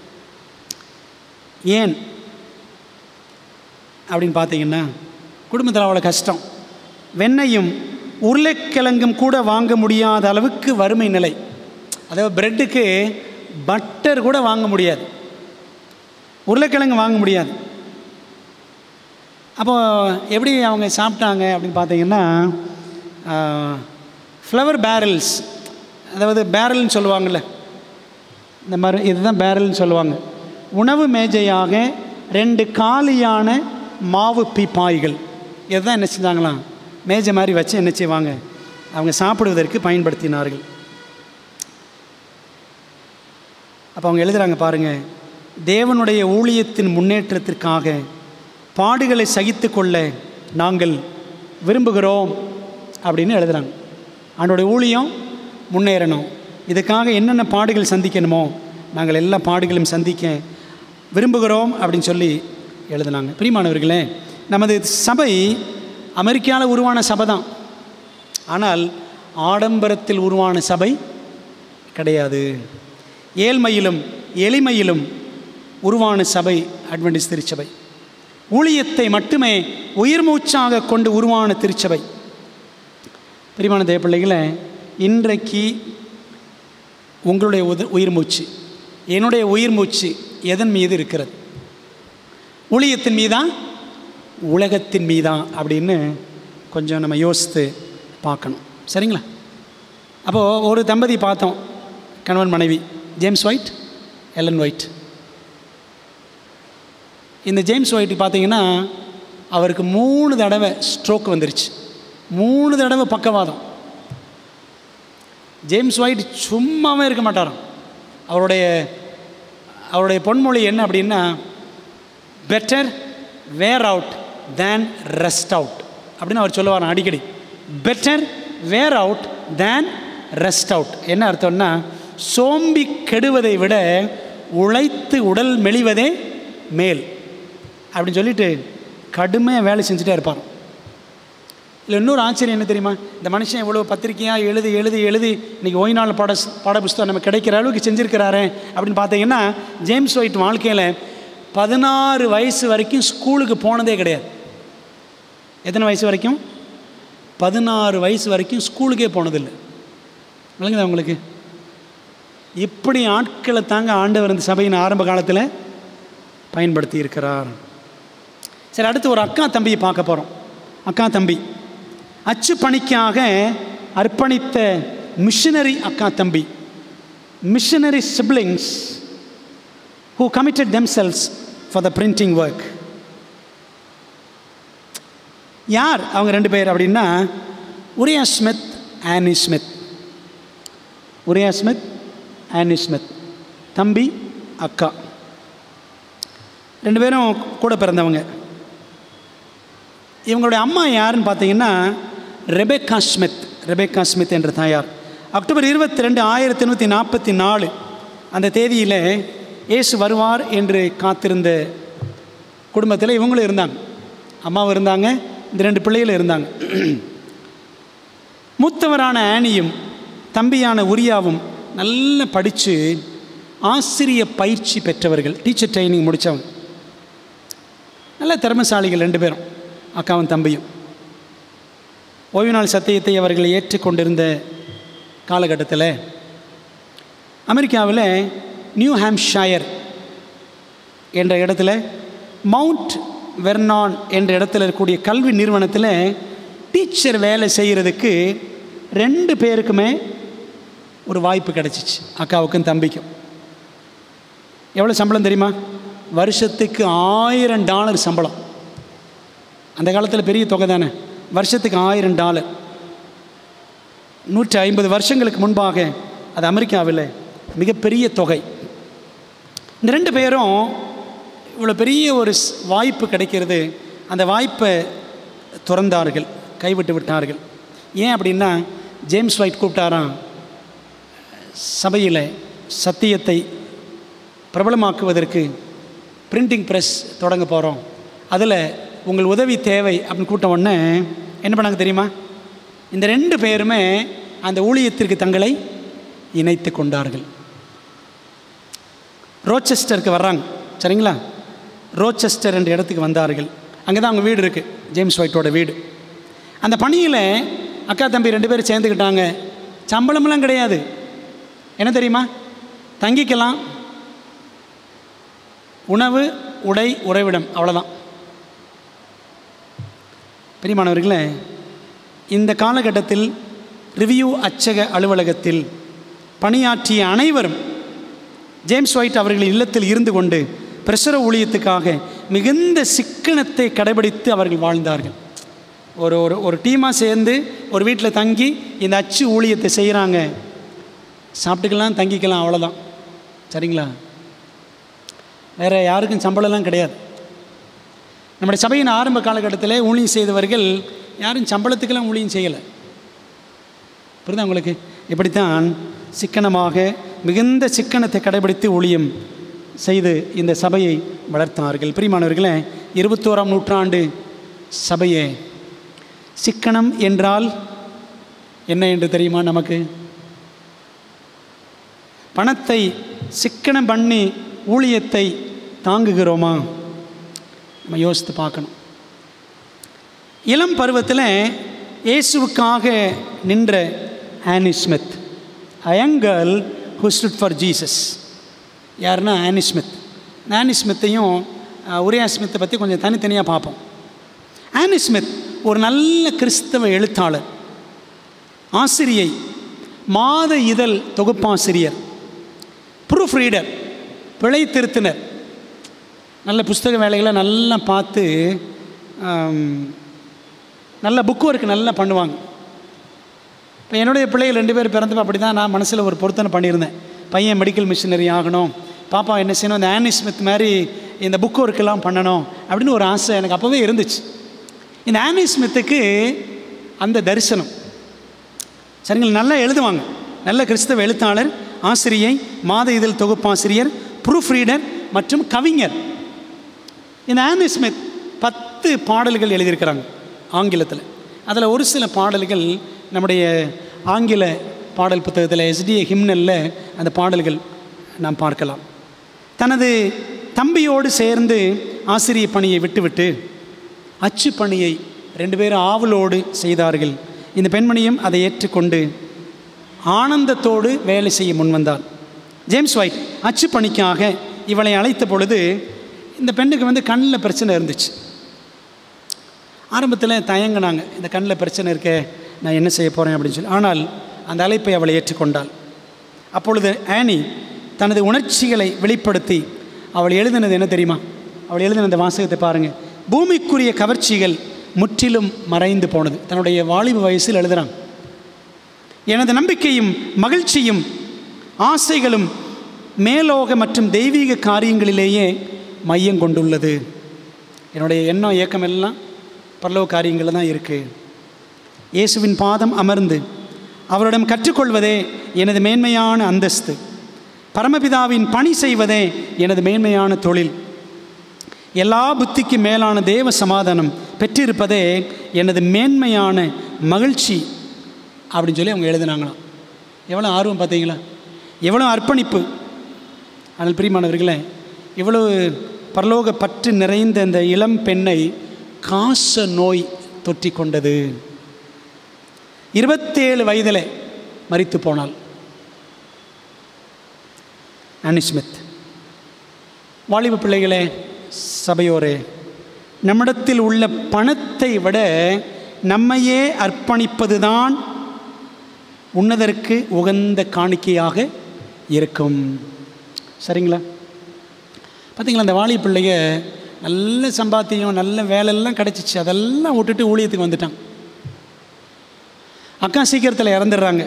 ஏன் அப்படின்னு பார்த்தீங்கன்னா குடும்பத்தில் அவ்வளோ கஷ்டம் வெண்ணையும் உருளைக்கிழங்கும் கூட வாங்க முடியாத அளவுக்கு வறுமை நிலை அதாவது ப்ரெட்டுக்கு பட்டர் கூட வாங்க முடியாது உருளைக்கிழங்கு வாங்க முடியாது அப்போது எப்படி அவங்க சாப்பிட்டாங்க அப்படின்னு பார்த்தீங்கன்னா ஃப்ளவர் பேரல்ஸ் அதாவது பேரல்னு சொல்லுவாங்கள்ல இந்த மாதிரி இதுதான் பேரல்னு சொல்லுவாங்க உணவு மேஜையாக ரெண்டு காலியான மாவு பீப்பாய்கள் இதுதான் என்ன செஞ்சாங்களாம் மேஜை மாதிரி வச்சு என்ன செய்வாங்க அவங்க சாப்பிடுவதற்கு பயன்படுத்தினார்கள் அப்போ அவங்க எழுதுகிறாங்க பாருங்கள் தேவனுடைய ஊழியத்தின் முன்னேற்றத்திற்காக பாடுகளை சகித்து கொள்ள நாங்கள் விரும்புகிறோம் அப்படின்னு எழுதுகிறாங்க அவனுடைய ஊழியம் முன்னேறணும் இதுக்காக என்னென்ன பாடுகள் சந்திக்கணுமோ நாங்கள் எல்லா பாடுகளும் சந்திக்க விரும்புகிறோம் அப்படின்னு சொல்லி எழுதுனாங்க பிரியமானவர்களே நமது சபை அமெரிக்காவில் உருவான சபை தான் ஆனால் ஆடம்பரத்தில் உருவான சபை கிடையாது ஏழ்மையிலும் எளிமையிலும் உருவான சபை அட்வென்டிஸ் திருச்சபை ஊழியத்தை மட்டுமே உயிர் மூச்சாக கொண்டு உருவான திருச்சபை பிரிமான தேவ பிள்ளைகளை இன்றைக்கு உங்களுடைய உத உயிர் மூச்சு என்னுடைய உயிர் மூச்சு எதன் மீது இருக்கிறது ஊழியத்தின் மீதா உலகத்தின் மீதா அப்படின்னு கொஞ்சம் நம்ம யோசித்து பார்க்கணும் சரிங்களா அப்போது ஒரு தம்பதி பார்த்தோம் கணவன் மனைவி ஜேம்ஸ் ஒயிட் எலன் ஒயிட் இந்த ஜேம்ஸ் ஒயிட் பார்த்தீங்கன்னா அவருக்கு மூணு தடவை ஸ்ட்ரோக் வந்துருச்சு மூணு தடவை பக்கவாதம் ஜேம்ஸ் ஒயிட் சும்மாவே இருக்க மாட்டாராம் அவருடைய அவருடைய பொன்மொழி என்ன அப்படின்னா better wear out than rest out அப்படின்னு அவர் சொல்லுவார் அடிக்கடி better wear out than rest out என்ன அர்த்தம்னா சோம்பி கெடுவதை விட உழைத்து உடல் மெலிவதே மேல் அப்படின்னு சொல்லிட்டு கடுமையாக வேலை செஞ்சுட்டே இருப்பார் இல்லை இன்னொரு ஆச்சரியம் என்ன தெரியுமா இந்த மனுஷன் இவ்வளோ பத்திரிக்கையாக எழுதி எழுதி எழுதி இன்றைக்கி ஓய்நாள் பாட பாட புஸ்தகம் நம்ம கிடைக்கிற அளவுக்கு செஞ்சுருக்கிறாரு அப்படின்னு பார்த்தீங்கன்னா ஜேம்ஸ் ஒயிட் வாழ்க்கையில் பதினாறு வயசு வரைக்கும் ஸ்கூலுக்கு போனதே கிடையாது எத்தனை வயசு வரைக்கும் பதினாறு வயசு வரைக்கும் ஸ்கூலுக்கே போனதில்லை விளங்குதா உங்களுக்கு இப்படி ஆட்களை தாங்க ஆண்டவர் இந்த சபையின் ஆரம்ப காலத்தில் பயன்படுத்தி இருக்கிறார் சரி அடுத்து ஒரு அக்கா தம்பியை பார்க்க போகிறோம் அக்கா தம்பி அச்சு பணிக்காக அர்ப்பணித்த மிஷனரி அக்கா தம்பி missionary siblings who committed themselves for the printing work யார் அவங்க ரெண்டு பேர் அப்படின்னா Uriah Smith Annie Smith Uriah Smith Annie Smith தம்பி அக்கா ரெண்டு பேரும் கூட பிறந்தவங்க இவங்களுடைய அம்மா யாருன்னு பார்த்தீங்கன்னா ரெபேக்கா ஸ்மித் ரெபேக்கா ஸ்மித் என்ற தாயார் அக்டோபர் இருபத்தி ரெண்டு ஆயிரத்தி எண்ணூற்றி நாற்பத்தி நாலு அந்த தேதியில் இயேசு வருவார் என்று காத்திருந்த குடும்பத்தில் இவங்களும் இருந்தாங்க அம்மாவும் இருந்தாங்க இந்த ரெண்டு பிள்ளைகளும் இருந்தாங்க மூத்தவரான ஆனியும் தம்பியான உரியாவும் நல்லா படித்து ஆசிரிய பயிற்சி பெற்றவர்கள் டீச்சர் ட்ரைனிங் முடித்தவங்க நல்ல திறமசாலிகள் ரெண்டு பேரும் அக்காவும் தம்பியும் ஓய்வு நாள் சத்தியத்தை அவர்கள் ஏற்றுக்கொண்டிருந்த காலகட்டத்தில் அமெரிக்காவில் நியூ ஹாம்ஷயர் என்ற இடத்துல மவுண்ட் வெர்னான் என்ற இடத்துல இருக்கக்கூடிய கல்வி நிறுவனத்தில் டீச்சர் வேலை செய்கிறதுக்கு ரெண்டு பேருக்குமே ஒரு வாய்ப்பு கிடச்சிச்சு அக்காவுக்கும் தம்பிக்கும் எவ்வளோ சம்பளம் தெரியுமா வருஷத்துக்கு ஆயிரம் டாலர் சம்பளம் அந்த காலத்தில் பெரிய தொகை தானே வருஷத்துக்கு ஆயிரம் டாலர் நூற்றி ஐம்பது வருஷங்களுக்கு முன்பாக அது அமெரிக்காவில் மிகப்பெரிய தொகை இந்த ரெண்டு பேரும் இவ்வளோ பெரிய ஒரு ஸ்- வாய்ப்பு கிடைக்கிறது அந்த வாய்ப்பை துறந்தார்கள் கைவிட்டு விட்டார்கள் ஏன் அப்படின்னா ஜேம்ஸ் ஒயிட் கூப்பிட்டாராம் சபையில் சத்தியத்தை பிரபலமாக்குவதற்கு பிரிண்டிங் ப்ரெஸ் தொடங்க போகிறோம் அதில் உங்கள் உதவி தேவை அப்படின்னு கூட்ட உடனே என்ன பண்ணாங்க தெரியுமா இந்த ரெண்டு பேருமே அந்த ஊழியத்திற்கு தங்களை இணைத்து கொண்டார்கள் ரோச்செஸ்டருக்கு வர்றாங்க சரிங்களா ரோச்செஸ்டர் என்ற இடத்துக்கு வந்தார்கள் அங்கே தான் அவங்க வீடு இருக்குது ஜேம்ஸ் ஒயிட்டோட வீடு அந்த பணியில் அக்கா தம்பி ரெண்டு பேரும் சேர்ந்துக்கிட்டாங்க சம்பளமெல்லாம் கிடையாது என்ன தெரியுமா தங்கிக்கலாம் உணவு உடை உறைவிடம் அவ்வளோதான் பிரியமானவர்களே இந்த காலகட்டத்தில் ரிவ்யூ அச்சக அலுவலகத்தில் பணியாற்றிய அனைவரும் ஜேம்ஸ் ஒயிட் அவர்கள் இல்லத்தில் இருந்து கொண்டு பிரசுர ஊழியத்துக்காக மிகுந்த சிக்கனத்தை கடைபிடித்து அவர்கள் வாழ்ந்தார்கள் ஒரு ஒரு ஒரு டீமாக சேர்ந்து ஒரு வீட்டில் தங்கி இந்த அச்சு ஊழியத்தை செய்கிறாங்க சாப்பிட்டுக்கலாம் தங்கிக்கலாம் அவ்வளோதான் சரிங்களா வேறு யாருக்கும் சம்பளம்லாம் கிடையாது நம்முடைய சபையின் ஆரம்ப காலகட்டத்தில் ஊழியம் செய்தவர்கள் யாரும் சம்பளத்துக்கெல்லாம் ஊழியம் செய்யலை புரியுதா உங்களுக்கு இப்படித்தான் சிக்கனமாக மிகுந்த சிக்கனத்தை கடைபிடித்து ஊழியம் செய்து இந்த சபையை வளர்த்தார்கள் பிரியமானவர்களே இருபத்தோராம் நூற்றாண்டு சபையே சிக்கனம் என்றால் என்ன என்று தெரியுமா நமக்கு பணத்தை சிக்கனம் பண்ணி ஊழியத்தை தாங்குகிறோமா நம்ம யோசித்து பார்க்கணும் இளம் பருவத்தில் இயேசுவுக்காக நின்ற ஆனி ஸ்மித் அயங்கல் ஹூ ஸ்டுட் ஃபார் ஜீசஸ் யாருன்னா ஆனி ஸ்மித் ஆனி ஸ்மித்தையும் அஹ், உரியா ஸ்மித்தை பற்றி கொஞ்சம் தனித்தனியாக பார்ப்போம் ஆனி ஸ்மித் ஒரு நல்ல கிறிஸ்தவ எழுத்தாளர் ஆசிரியை மாத இதழ் தொகுப்பாசிரியர் ப்ரூஃப் ரீடர் பிழை திருத்தினர் நல்ல புஸ்தக வேலைகளை நல்லா பார்த்து ஆம், நல்ல புக் ஒர்க் நல்லா பண்ணுவாங்க இப்போ என்னுடைய பிள்ளைகள் ரெண்டு பேர் பிறந்தப்ப அப்படி தான் நான் மனசில் ஒரு பொருத்தனை பண்ணியிருந்தேன் பையன் மெடிக்கல் மிஷினரி ஆகணும் பாப்பா என்ன செய்யணும் இந்த ஆனி ஸ்மித் மாதிரி இந்த புக் ஒர்க்கெல்லாம் பண்ணணும் அப்படின்னு ஒரு ஆசை எனக்கு அப்போவே இருந்துச்சு இந்த ஆனி ஸ்மித்துக்கு அந்த தரிசனம் சரிங்களா நல்லா எழுதுவாங்க நல்ல கிறிஸ்தவ எழுத்தாளர் ஆசிரியை மாத இதழ் தொகுப்பாசிரியர் ப்ரூஃப் ரீடர் மற்றும் கவிஞர் இந்த ஆனி ஸ்மித் பத்து பாடல்கள் எழுதியிருக்கிறாங்க ஆங்கிலத்தில் அதில் ஒரு சில பாடல்கள் நம்முடைய ஆங்கில பாடல் புத்தகத்தில் எஸ்டிஏ ஹிம்னலில் அந்த பாடல்கள் நாம் பார்க்கலாம் தனது தம்பியோடு சேர்ந்து ஆசிரிய பணியை விட்டுவிட்டு அச்சு பணியை ரெண்டு பேரும் ஆவலோடு செய்தார்கள் இந்த பெண்மணியும் அதை ஏற்றுக்கொண்டு ஆனந்தத்தோடு வேலை செய்ய முன்வந்தாள் ஜேம்ஸ் ஒயிட் அச்சு பணிக்காக இவளை அழைத்த பொழுது இந்த பெண்ணுக்கு வந்து கண்ணில் பிரச்சனை இருந்துச்சு ஆரம்பத்தில் தயங்கினாங்க இந்த கண்ணில் பிரச்சனை இருக்கே நான் என்ன செய்ய போகிறேன் அப்படின்னு சொல்லி ஆனால் அந்த அழைப்பை அவளை ஏற்றுக்கொண்டாள் அப்பொழுது ஆனி தனது உணர்ச்சிகளை வெளிப்படுத்தி அவள் எழுதினது என்ன தெரியுமா அவள் எழுதின அந்த வாசகத்தை பாருங்கள் பூமிக்குரிய கவர்ச்சிகள் முற்றிலும் மறைந்து போனது தன்னுடைய வாலிப வயசில் எழுதுகிறான் எனது நம்பிக்கையும் மகிழ்ச்சியும் ஆசைகளும் மேலோக மற்றும் தெய்வீக காரியங்களிலேயே மையம் கொண்டுள்ளது என்னுடைய எண்ணம் இயக்கம் எல்லாம் பரலோக காரியங்களில் தான் இருக்குது இயேசுவின் பாதம் அமர்ந்து அவரிடம் கற்றுக்கொள்வதே எனது மேன்மையான அந்தஸ்து பரமபிதாவின் பணி செய்வதே எனது மேன்மையான தொழில் எல்லா புத்திக்கு மேலான தேவ சமாதானம் பெற்றிருப்பதே எனது மேன்மையான மகிழ்ச்சி அப்படின்னு சொல்லி அவங்க எழுதினாங்களாம் எவ்வளோ ஆர்வம் பார்த்தீங்களா எவ்வளோ அர்ப்பணிப்பு ஆனால் பிரியமானவர்களே இவ்வளவு பரலோக பற்று நிறைந்த இந்த இளம் பெண்ணை காச நோய் தொற்றி கொண்டது இருபத்தேழு வயதில் மரித்து போனாள் அனி ஸ்மித் வாலிப பிள்ளைகளே சபையோரே நம்மிடத்தில் உள்ள பணத்தை விட நம்மையே அர்ப்பணிப்பதுதான் உன்னதற்கு உகந்த காணிக்கையாக இருக்கும் சரிங்களா பார்த்தீங்களா அந்த வாலிப பிள்ளைங்க நல்ல சம்பாத்தியம் நல்ல வேலையெல்லாம் கிடச்சிச்சு அதெல்லாம் விட்டுட்டு ஊழியத்துக்கு வந்துட்டான் அக்கா சீக்கிரத்தில் இறந்துடுறாங்க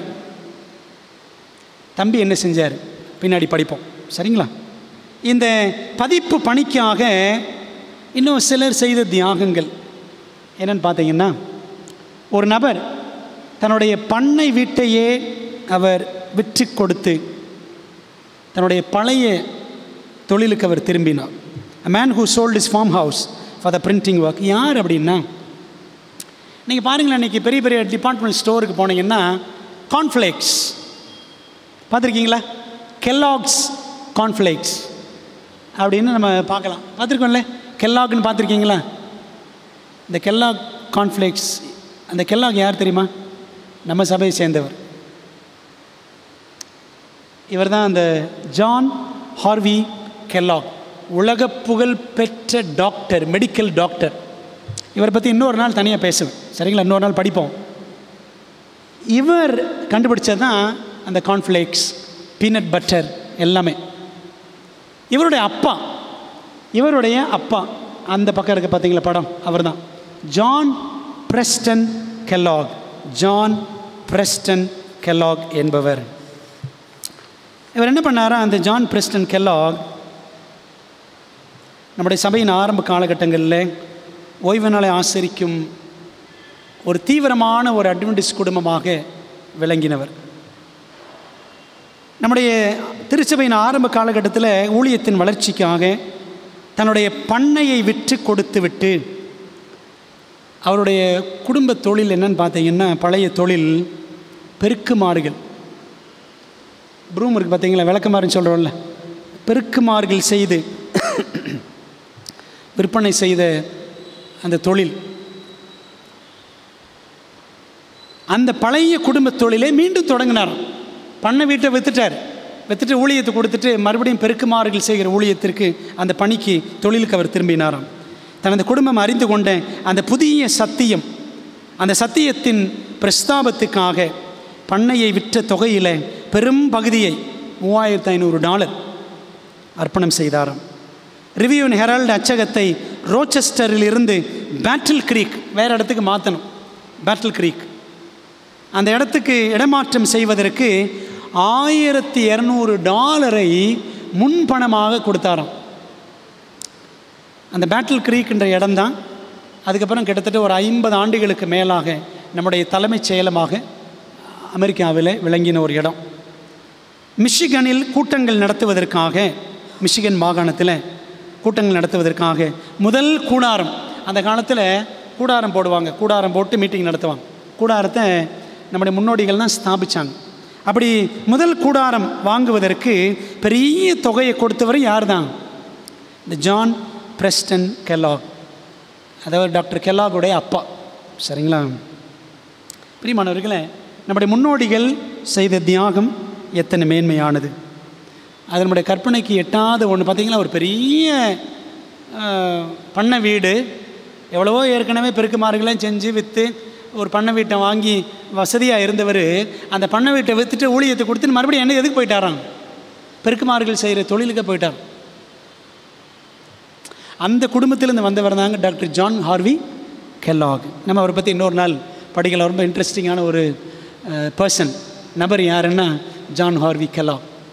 தம்பி என்ன செஞ்சார் பின்னாடி படிப்போம் சரிங்களா இந்த பதிப்பு பணிக்காக இன்னும் சிலர் செய்த தியாகங்கள் என்னன்னு பார்த்தீங்கன்னா ஒரு நபர் தன்னுடைய பண்ணை வீட்டையே அவர் விற்று கொடுத்து தன்னுடைய பழைய தொழிலுக்கு அவர் திரும்பினார் a man who sold is farm house for the printing work யார் அப்படின்னா நீங்கள் பாருங்களேன் இன்றைக்கி பெரிய பெரிய டிபார்ட்மெண்ட் ஸ்டோருக்கு போனீங்கன்னா கார்ன்ஃப்ளேக்ஸ் பார்த்துருக்கீங்களா கெல்லாக்ஸ் கார்ன்ஃப்ளேக்ஸ் அப்படின்னு நம்ம பார்க்கலாம் பார்த்துருக்கோம்ல கெல்லாக்னு பார்த்துருக்கீங்களா இந்த கெல்லாக் கார்ன்ஃப்ளேக்ஸ் அந்த கெல்லாக் யார் தெரியுமா நம்ம சபையை சேர்ந்தவர் இவர் தான் அந்த ஜான் ஹார்வி கெல்லாக் உலக புகழ் பெற்ற டாக்டர் மெடிக்கல் டாக்டர் இவரை பற்றி இன்னொரு நாள் தனியாக பேசுவேன் சரிங்களா இன்னொரு நாள் படிப்போம் இவர் கண்டுபிடிச்சது தான் அந்த கார்ன்ஃப்ளேக்ஸ் பீனட் பட்டர் எல்லாமே இவருடைய அப்பா இவருடைய அப்பா அந்த பக்கம் இருக்க பார்த்தீங்களா படம் அவர் தான் John Preston Kellogg John Preston Kellogg என்பவர் இவர் என்ன பண்ணாரா அந்த ஜான் பிரஸ்டன் கெல்லாக் நம்முடைய சபையின் ஆரம்ப காலகட்டங்களில் ஓய்வு நாளை ஆசரிக்கும் ஒரு தீவிரமான ஒரு அட்வென்டிஸ் குடும்பமாக விளங்கினவர் நம்முடைய திருச்சபையின் ஆரம்ப காலகட்டத்தில் ஊழியத்தின் வளர்ச்சிக்காக தன்னுடைய பண்ணையை விற்று கொடுத்து விட்டு அவருடைய குடும்ப தொழில் என்னன்னு பார்த்தீங்கன்னா பழைய தொழில் பெருக்குமாறுகள் ப்ரூம் இருக்குது பார்த்தீங்களா விளக்குமாறுன்னு சொல்கிறோம்ல பெருக்குமாறுகள் செய்து விற்பனை செய்த அந்த தொழில் அந்த பழைய குடும்ப தொழிலை மீண்டும் தொடங்கினார் பண்ணை வீட்டை வித்துட்டார் வித்துட்டு ஊழியத்தை கொடுத்துட்டு மறுபடியும் பெருக்குமாறுகள் செய்கிற ஊழியத்திற்கு அந்த பணிக்கு தொழிலுக்கு அவர் திரும்பினாராம் தனது குடும்பம் அறிந்து கொண்ட அந்த புதிய சத்தியம் அந்த சத்தியத்தின் பிரஸ்தாபத்துக்காக பண்ணையை விற்ற தொகையில் பெரும் பகுதியை மூவாயிரத்து ஐநூறு டாலர் அர்ப்பணம் செய்தாராம் ரிவ்யூன் ஹெரால்டு அச்சகத்தை ரோச்செஸ்டரில் இருந்து பேட்டில் கிரீக் வேறு இடத்துக்கு மாற்றணும் பேட்டில் கிரீக் அந்த இடத்துக்கு இடமாற்றம் செய்வதற்கு ஆயிரத்தி இரநூறு டாலரை முன்பணமாக கொடுத்தாராம் அந்த பேட்டில் கிரீக்ன்ற இடம்தான் அதுக்கப்புறம் கிட்டத்தட்ட ஒரு ஐம்பது ஆண்டுகளுக்கு மேலாக நம்முடைய தலைமைச் செயலமாக அமெரிக்காவில் விளங்கின ஒரு இடம் மிஷிகனில் கூட்டங்கள் நடத்துவதற்காக மிஷிகன் மாகாணத்தில் கூட்டங்கள் நடத்துவதற்காக முதல் கூடாரம் அந்த காலத்தில் கூடாரம் போடுவாங்க கூடாரம் போட்டு மீட்டிங் நடத்துவாங்க கூடாரத்தை நம்முடைய முன்னோடிகள் தான் ஸ்தாபித்தாங்க அப்படி முதல் கூடாரம் வாங்குவதற்கு பெரிய தொகையை கொடுத்தவர் யார் தான் இந்த ஜான் பிரஸ்டன் கெல்லாக் அதாவது டாக்டர் கெல்லாகுடைய அப்பா சரிங்களா பிரியமானவர்களே நம்முடைய முன்னோடிகள் செய்த தியாகம் எத்தனை மேன்மையானது அது நம்முடைய கற்பனைக்கு எட்டாத ஒன்று பார்த்திங்கன்னா ஒரு பெரிய பண்ணை வீடு எவ்வளவோ ஏற்கனவே பெருக்குமாறுகளையும் செஞ்சு விற்று ஒரு பண்ணை வீட்டை வாங்கி வசதியாக இருந்தவர் அந்த பண்ணை வீட்டை விற்றுட்டு ஊழியத்தை கொடுத்துட்டு மறுபடியும் என்ன எதுக்கு போயிட்டாராம் பெருக்குமாறுகள் செய்கிற தொழிலுக்கு போயிட்டார் அந்த குடும்பத்திலேருந்து வந்தவர் தாங்க டாக்டர் ஜான் ஹார்வி கெல்லாக் நம்ம அவரை பற்றி இன்னொரு நாள் படிக்கலாம் ரொம்ப இன்ட்ரெஸ்டிங்கான ஒரு பர்சன் நபர் யாருன்னா ஜான் ஹார்வி கெல்லாக்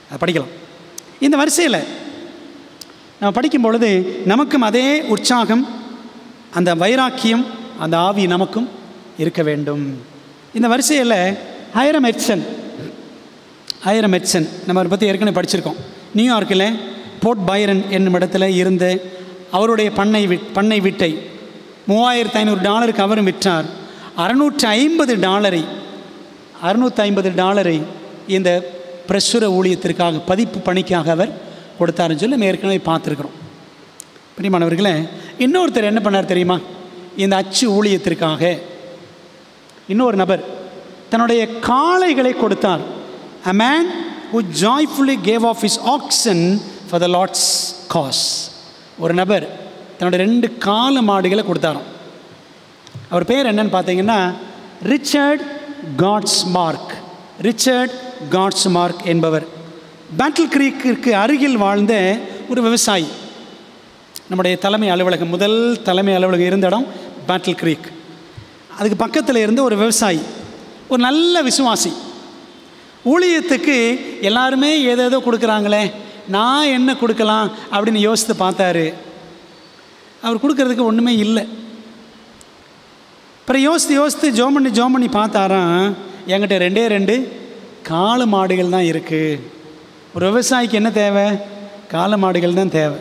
அதை படிக்கலாம் இந்த வரிசையில் நம்ம படிக்கும் பொழுது நமக்கும் அதே உற்சாகம் அந்த வைராக்கியம் அந்த ஆவி நமக்கும் இருக்க வேண்டும் இந்த வரிசையில் ஹைரம் எட்சன் ஹைரம் எட்சன் நம்ம அவரை பற்றி ஏற்கனவே படிச்சிருக்கோம் நியூயார்க்கில் போர்ட் பைரன் என்னும் இடத்துல இருந்த அவருடைய பண்ணை வி பண்ணை வீட்டை மூவாயிரத்து ஐநூறு டாலருக்கு அவரும் விற்றார் அறுநூற்று ஐம்பது டாலரை அறுநூற்றி ஐம்பது டாலரை இந்த பிரசுர ஊழியத்திற்காக பதிப்பு பணிக்காக அவர் கொடுத்தாருன்னு சொல்லி நம்ம ஏற்கனவே பார்த்துருக்குறோம் பிரியமானவர்களே இன்னொருத்தர் என்ன பண்ணார் தெரியுமா இந்த அச்சு ஊழியத்திற்காக இன்னொரு நபர் தன்னுடைய காளைகளை கொடுத்தார் a man who joyfully gave off his oxen for the Lord's cause ஒரு நபர் தன்னுடைய ரெண்டு கால மாடுகளை கொடுத்தாராம் அவர் பேர் என்னன்னு பார்த்தீங்கன்னா Richard Godsmark Richard Godsmark என்பவர் பேட்டில் கிரீக்கிற்கு அருகில் வாழ்ந்த ஒரு விவசாயி நம்முடைய தலைமை அலுவலகம் முதல் தலைமை அலுவலகம் இருந்த இடம் பேட்டில் கிரீக் அதுக்கு பக்கத்தில் இருந்த ஒரு விவசாயி ஒரு நல்ல விசுவாசி ஊழியத்துக்கு எல்லாருமே ஏதேதோ கொடுக்குறாங்களே நான் என்ன கொடுக்கலாம் அப்படின்னு யோசித்து பார்த்தாரு அவர் கொடுக்கறதுக்கு ஒன்றுமே இல்லை அப்புறம் யோசித்து யோசித்து ஜோம் பண்ணி ஜோம் பண்ணி பார்த்தாராம் என்கிட்ட ரெண்டே ரெண்டு காளை மாடுகள் தான் இருக்குது ஒரு விவசாயிக்கு என்ன தேவை காளை மாடுகள் தான் தேவை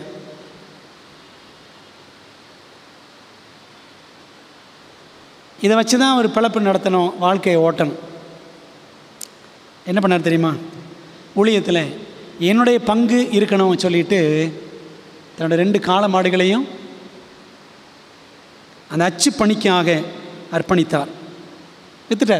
இதை வச்சு தான் அவர் பிழப்பு நடத்தணும் வாழ்க்கையை ஓட்டணும் என்ன பண்ணார் தெரியுமா ஊழியத்தில் என்னுடைய பங்கு இருக்கணும் சொல்லிட்டு தன்னோட ரெண்டு காளை மாடுகளையும் அந்த அச்சு பணிக்காக அர்ப்பணித்தார் வித்துட்டார்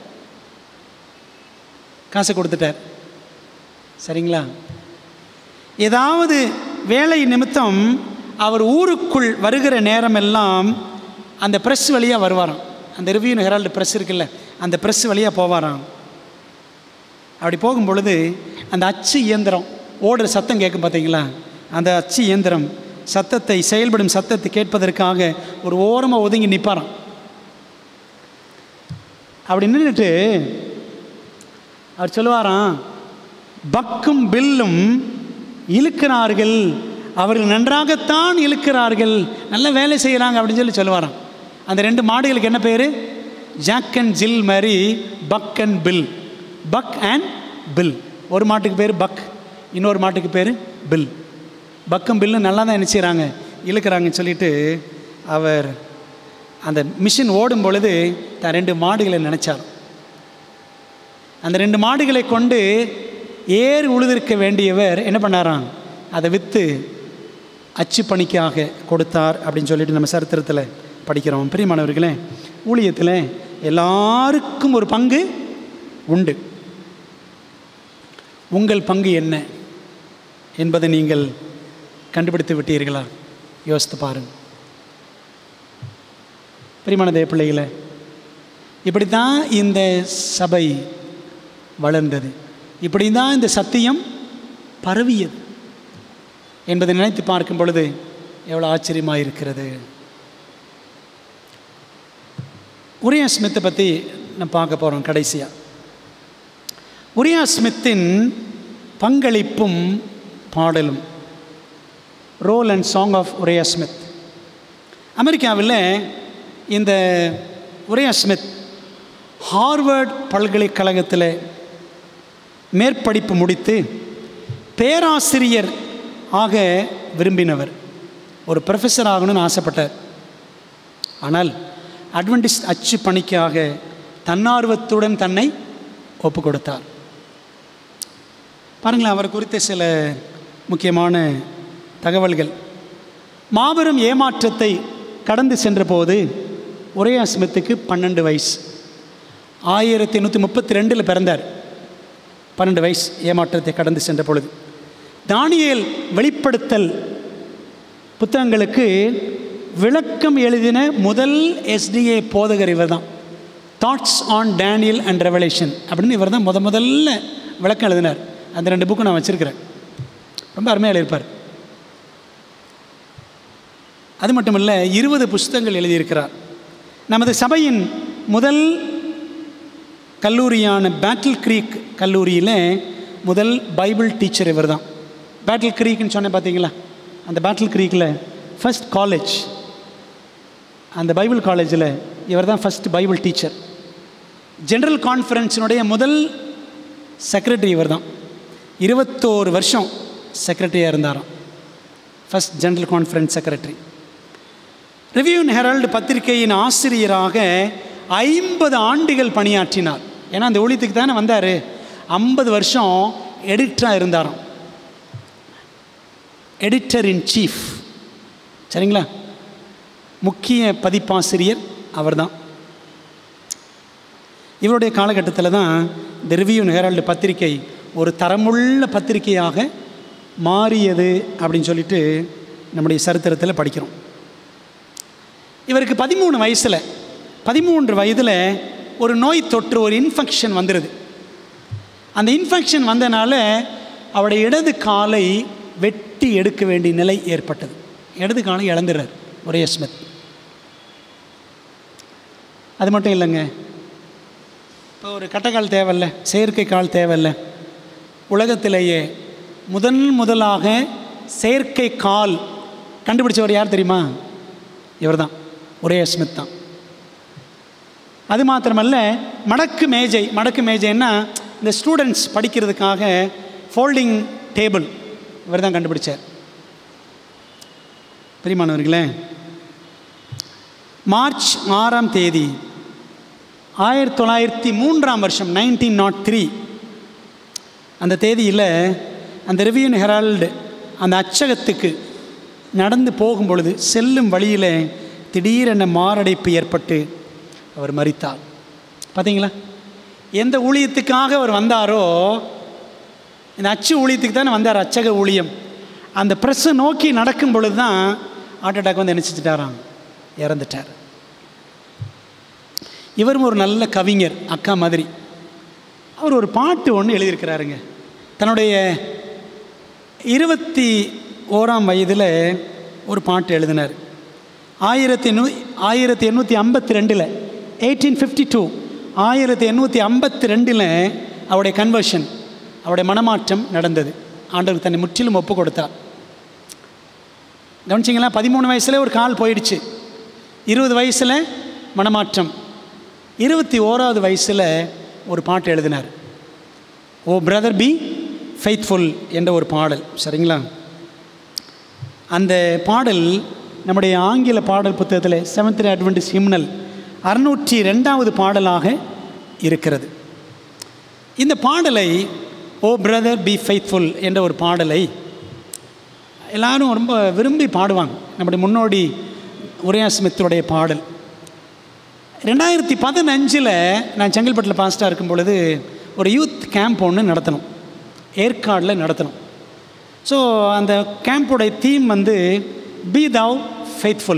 காசை கொடுத்துட்டார் சரிங்களா ஏதாவது வேலை நிமித்தம் அவர் ஊருக்குள் வருகிற நேரமெல்லாம் அந்த ப்ரெஸ் வழியாக வருவாராம் அந்த ரிவ்யூ ஹெரால்டு ப்ரெஸ் இருக்குல்ல அந்த ப்ரெஸ் வழியாக போவாராம் அப்படி போகும் பொழுது அந்த அச்சு இயந்திரம் ஓடுற சத்தம் கேட்கும் பார்த்தீங்களா அந்த அச்சு இயந்திரம் சத்தத்தை செயல்படும் சத்தத்தை கேட்பதற்காக ஒரு ஓரமாக ஒதுங்கி நிற்பாராம் அப்படி நின்றுட்டு அவர் சொல்லுவாராம் பக்கும் பில்லும் இழுக்கிறார்கள் அவர்கள் நன்றாகத்தான் இழுக்கிறார்கள் நல்ல வேலை செய்கிறாங்க அப்படின்னு சொல்லி சொல்லுவாராம் அந்த ரெண்டு மாடுகளுக்கு என்ன பேர் ஜாக் அண்ட் ஜில் மாதிரி Buck and Bill Buck and Bill ஒரு மாட்டுக்கு பேர் பக் இன்னொரு மாட்டுக்கு பேர் பில் பக்கம் பில்லும் நல்லா தான் என்ன செய்கிறாங்க இழுக்கிறாங்கன்னு சொல்லிட்டு அவர் அந்த மிஷின் ஓடும் பொழுது தான் ரெண்டு மாடுகளை நினச்சார் அந்த ரெண்டு மாடுகளை கொண்டு ஏர் உழுதிருக்க வேண்டியவர் என்ன பண்ணாராம் அதை விற்று அச்சு பணிக்காக கொடுத்தார் அப்படின்னு சொல்லிட்டு நம்ம சரித்திரத்தில் படிக்கிறோம் பிரியமானவர்களே ஊழியத்தில் எல்லாருக்கும் ஒரு பங்கு உண்டு உங்கள் பங்கு என்ன என்பதை நீங்கள் கண்டுபிடித்து விட்டீர்களா யோசித்து பாருங்கள் பிரிமான தேவ பிள்ளைகளை இப்படி தான் இந்த சபை வளர்ந்தது இப்படி தான் இந்த சத்தியம் பரவியது என்பதை நினைத்து பார்க்கும் பொழுது எவ்வளோ ஆச்சரியமாக இருக்கிறது உரியா ஸ்மித்தை பற்றி நம்ம பார்க்க போகிறோம் கடைசியாக உரியா ஸ்மித்தின் பங்களிப்பும் பாடலும் role and song of Uriah Smith அமெரிக்காவில் இந்த உரையா ஸ்மித் ஹார்வர்ட் பல்கலைக்கழகத்தில் மேற்படிப்பு முடித்து பேராசிரியர் ஆக விரும்பினவர் ஒரு ப்ரொஃபஸர் ஆகணும்னு ஆசைப்பட்டார் ஆனால் அட்வென்டிஸ்ட் அச்சு பணிக்காக தன்னார்வத்துடன் தன்னை ஒப்பு கொடுத்தார் பாருங்களேன் அவர் குறித்த சில முக்கியமான தகவல்கள் மாபெரும் ஏமாற்றத்தை கடந்து சென்றபோது உரையா ஸ்மித்துக்கு பன்னெண்டு வயசு ஆயிரத்தி எண்ணூற்றி முப்பத்தி ரெண்டில் பிறந்தார் பன்னெண்டு வயசு ஏமாற்றத்தை கடந்து சென்ற பொழுது தானியேல் வெளிப்படுத்தல் புத்தகங்களுக்கு விளக்கம் எழுதின முதல் எஸ்டிஏ போதகர் இவர் தான் thoughts on Daniel and Revelation அப்படின்னு இவர் தான் முத முதல்ல விளக்கம் எழுதினார் அந்த ரெண்டு புக்கு நான் வச்சுருக்கிறேன் ரொம்ப அருமையாக எழுதியிருப்பார் அது மட்டும் இல்லை இருபது புஸ்தகங்கள் எழுதியிருக்கிறார் நமது சபையின் முதல் கல்லூரியான பேட்டில் க்ரீக் கல்லூரியில் முதல் பைபிள் டீச்சர் இவர் தான் பேட்டில் க்ரீக்னு சொன்னேன் பார்த்தீங்களா அந்த பேட்டில் க்ரீக்கில் ஃபஸ்ட் காலேஜ் அந்த பைபிள் காலேஜில் இவர் தான் ஃபஸ்ட் பைபிள் டீச்சர் ஜென்ரல் கான்ஃபரன்ஸினுடைய முதல் செக்ரட்டரி இவர் தான் இருபத்தோரு வருஷம் செக்ரட்டரியாக இருந்தாராம் ஃபஸ்ட் ஜென்ரல் கான்ஃபரன்ஸ் செக்ரட்டரி ரிவ்யூன் ஹெரால்டு பத்திரிகையின் ஆசிரியராக ஐம்பது ஆண்டுகள் பணியாற்றினார் ஏன்னா அந்த ஊழியத்துக்கு தானே வந்தார் ஐம்பது வருஷம் எடிட்டராக இருந்தாராம் எடிட்டர் இன் சீஃப் சரிங்களா முக்கிய பதிப்பாசிரியர் அவர்தான் இவருடைய காலகட்டத்தில் தான் இந்த ரிவ்யூன் ஹெரால்டு பத்திரிகை ஒரு தரமுள்ள பத்திரிகையாக மாறியது அப்படின்னு சொல்லிட்டு நம்முடைய சரித்திரத்தில் படிக்கிறோம் இவருக்கு பதிமூணு வயசில் பதிமூன்று வயதில் ஒரு நோய் தொற்று ஒரு இன்ஃபெக்ஷன் வந்துடுது அந்த இன்ஃபெக்ஷன் வந்தனால அவருடைய இடது காலை வெட்டி எடுக்க வேண்டிய நிலை ஏற்பட்டது இடது காலை இழந்துடுறார் ஒரே ஸ்மித் அது மட்டும் இல்லைங்க இப்போ ஒரு கட்டைக்கால் தேவையில்ல செயற்கை கால் தேவையில்ல உலகத்திலேயே முதன் முதலாக செயற்கை கால் கண்டுபிடிச்சவர் யார் தெரியுமா இவர் தான் ஒரே ஸ்மித் தான் அது மாத்திரமல்ல மடக்கு மேஜை மடக்கு மேஜைன்னா இந்த ஸ்டூடெண்ட்ஸ் படிக்கிறதுக்காக ஃபோல்டிங் டேபிள் இவர் தான் கண்டுபிடிச்சார் பிரிமானவர்களே மார்ச் ஆறாம் தேதி ஆயிரத்தி தொள்ளாயிரத்தி மூன்றாம் வருஷம் நைன்டீன் நாட் த்ரீ அந்த தேதியில் அந்த ரிவ்யூன் ஹெரால்டு அந்த அச்சகத்துக்கு நடந்து போகும் பொழுது செல்லும் வழியில் திடீரென மாரடைப்பு ஏற்பட்டு அவர் மறித்தார் பார்த்தீங்களா எந்த ஊழியத்துக்காக அவர் வந்தாரோ இந்த அச்சு ஊழியத்துக்கு தானே வந்தார் அச்சக ஊழியம் அந்த ப்ரெஸ்ஸை நோக்கி நடக்கும் பொழுது தான் ஹார்ட் அட்டாக் வந்து நினச்சிட்டாராம் இறந்துட்டார் இவரும் ஒரு நல்ல கவிஞர் அக்கா மாதிரி அவர் ஒரு பாட்டு ஒன்று எழுதியிருக்கிறாருங்க தன்னுடைய இருபத்தி ஓராம் வயதில் ஒரு பாட்டு எழுதினார் ஆயிரத்தி நூ ஆயிரத்தி எண்ணூற்றி ஐம்பத்தி ரெண்டில் எயிட்டீன் ஃபிஃப்டி டூ ஆயிரத்தி எண்ணூற்றி ஐம்பத்தி ரெண்டில் அவருடைய கன்வர்ஷன் அவருடைய மனமாற்றம் நடந்தது ஆண்டவர் தன்னை முற்றிலும் ஒப்பு கொடுத்தார் கவனிச்சிங்களா பதிமூணு வயசில் ஒரு கால் போயிடுச்சு இருபது வயசில் மனமாற்றம் இருபத்தி ஓராவது வயசில் ஒரு பாட்டு எழுதினார் ஓ பிரதர் பி ஃபெய்த்ஃபுல் என்ற ஒரு பாடல் சரிங்களா அந்த பாடல் நம்முடைய ஆங்கில பாடல் புத்தகத்தில் செவன்த் அட்வென்டிஸ் ஹிம்னல் அறுநூற்றி ரெண்டாவது பாடலாக இருக்கிறது இந்த பாடலை ஓ பிரதர் பி ஃபெய்த்ஃபுல் என்ற ஒரு பாடலை எல்லாரும் ரொம்ப விரும்பி பாடுவாங்க நம்முடைய முன்னோடி உரையா ஸ்மித்துடைய பாடல் ரெண்டாயிரத்தி பதினஞ்சில் நான் செங்கல்பட்டில் பாஸ்டாக இருக்கும் பொழுது ஒரு யூத் கேம்ப் ஒன்று நடத்தணும் ஏற்காடில் நடத்தணும் ஸோ அந்த கேம்போடைய தீம் வந்து பி தவ் ஃபெய்த்ஃபுல்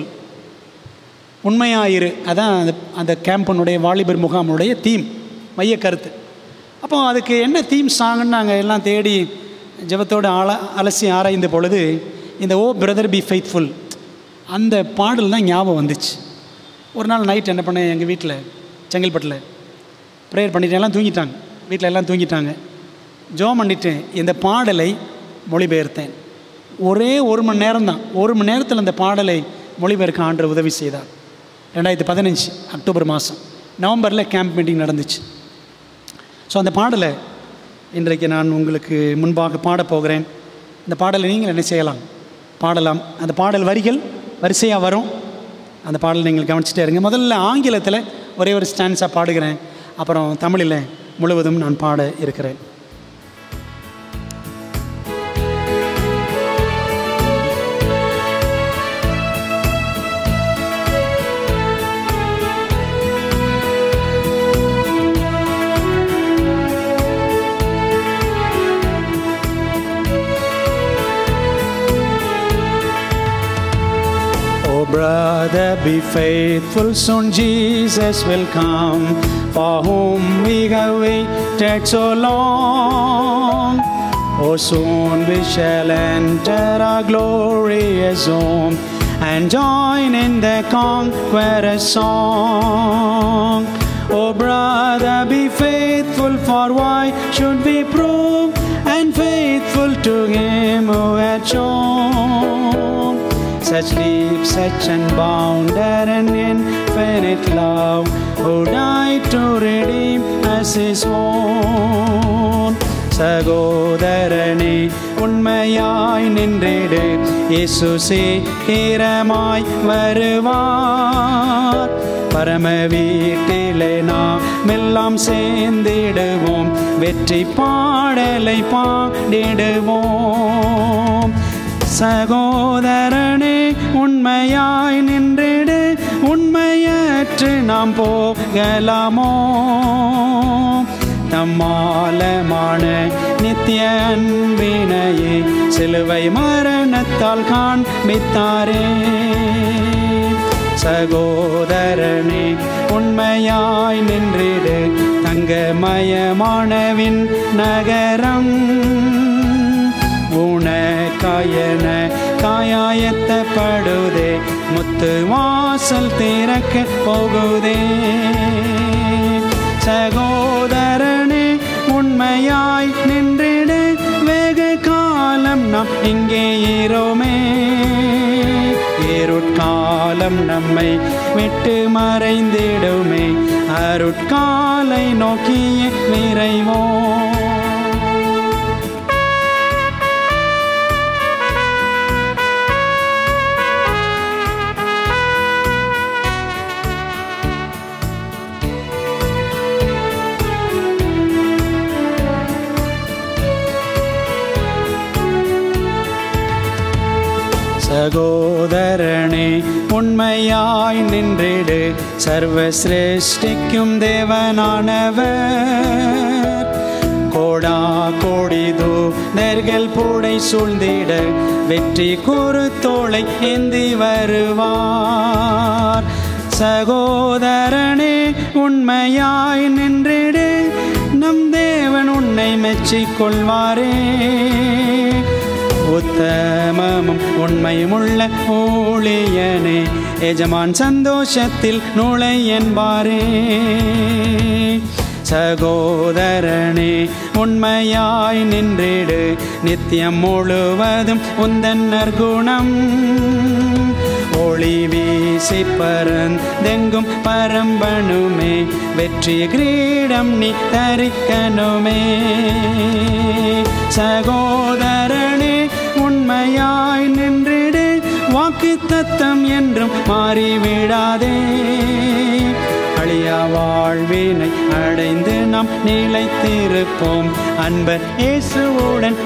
உண்மையாயிரு அதான் அந்த அந்த கேம்பனுடைய வாலிபர் முகாமுடைய தீம் மைய கருத்து அப்போ அதுக்கு என்ன தீம் சாங்னு நாங்கள் எல்லாம் தேடி ஜெபத்தோடு ஆள அலசி ஆராய்ந்த பொழுது இந்த ஓ பிரதர் பி ஃபெய்த்ஃபுல் அந்த பாடல் தான் ஞாபகம் வந்துச்சு ஒரு நாள் நைட் என்ன பண்ணேன் எங்கள் வீட்டில் செங்கல்பட்டில் ப்ரேயர் பண்ணிட்டு எல்லாம் தூங்கிட்டாங்க வீட்டில் எல்லாம் தூங்கிட்டாங்க ஜோம் பண்ணிட்டு இந்த பாடலை மொழிபெயர்த்தேன் ஒரே ஒரு மணி நேரம் தான் ஒரு மணி நேரத்தில் அந்த பாடலை மொழிபெயர்க்க ஆண்டு உதவி செய்தார் ரெண்டாயிரத்தி பதினஞ்சு அக்டோபர் மாதம் நவம்பரில் கேம்ப் மீட்டிங் நடந்துச்சு ஸோ அந்த பாடலை இன்றைக்கு நான் உங்களுக்கு முன்பாக பாடப் போகிறேன் இந்த பாடலை நீங்கள் என்ன செய்யலாம் பாடலாம் அந்த பாடல் வரிகள் வரிசையாக வரும் அந்த பாடலை நீங்கள் கவனிச்சுட்டே இருங்க முதல்ல ஆங்கிலத்தில் ஒரே ஒரு ஸ்டான்ஸாக பாடுகிறேன் அப்புறம் தமிழில் முழுவதும் நான் பாட இருக்கிறேன் Oh, brother, be faithful, soon Jesus will come, for whom we have waited so long. Oh, soon we shall enter our glorious home and join in the conqueror's song. Oh, brother, be faithful, for why should we prove to him who had shown such deep, such unbounded and infinite love, who died to redeem us his own. சகோதரனே உண்மையாய் நின்றிடு இயேசு சீக்கிரமாய் வருவார் பரம வீட்டிலே நாம் எல்லாம் சேர்ந்திடுவோம் வெற்றி பாடலை பாடிடுவோம் சகோதரனே உண்மையாய் நின்றிடு உண்மையற்று நாம் போகலாமோ தம்மாலமான நித்திய அன்பினையே சிலுவை மரணத்தால் காண்பித்தாரே சகோதரனே உண்மையாய் நின்றிடு தங்கமயமானவின் நகரம் உனக்காயன காயாயத்தப்படுதே முத்து வாசல் திறக்க போகுதே சகோதரனே உண்மையாய் நின்றிடு வெகு காலம் நாம் இங்கே ஈரோமே ஏருட்காலம் நம்மை விட்டு மறைந்திடுமே அருட்காலை நோக்கிய விரைவோம் சகோதரனே உண்மையாய் நின்றிடு சர்வ சிருஷ்டிக்கும் தேவனானவர் கோடா கோடி தூதர்கள் பூடை சூழ்ந்திட வெற்றி கூறு தோளை ஏந்தி வருவார் சகோதரனே உண்மையாய் நின்றிடு நம் தேவன் உன்னை மெச்சிக் கொள்வாரே உத்தமமும் உண்மையும் உள்ள ஊழியனே எஜமான் சந்தோஷத்தில் நுழை என்பாரே சகோதரனே உண்மையாய் நின்றிடு நித்தியம் முழுவதும் உந்தன் நற்குணம் ஒளி வீசி பரந்தெங்கும் பரம்பணுமே வெற்றி கிரீடம் நீ தரிக்கணுமே சகோதரனே உண்மையாய் நின்றிடு வாக்கு தத்தம் என்றும் மாறிவிடாதே அழியா வாழ்வினை அடைந்து நாம் நிலைத்திருப்போம் அன்பர் இயேசுவுடன்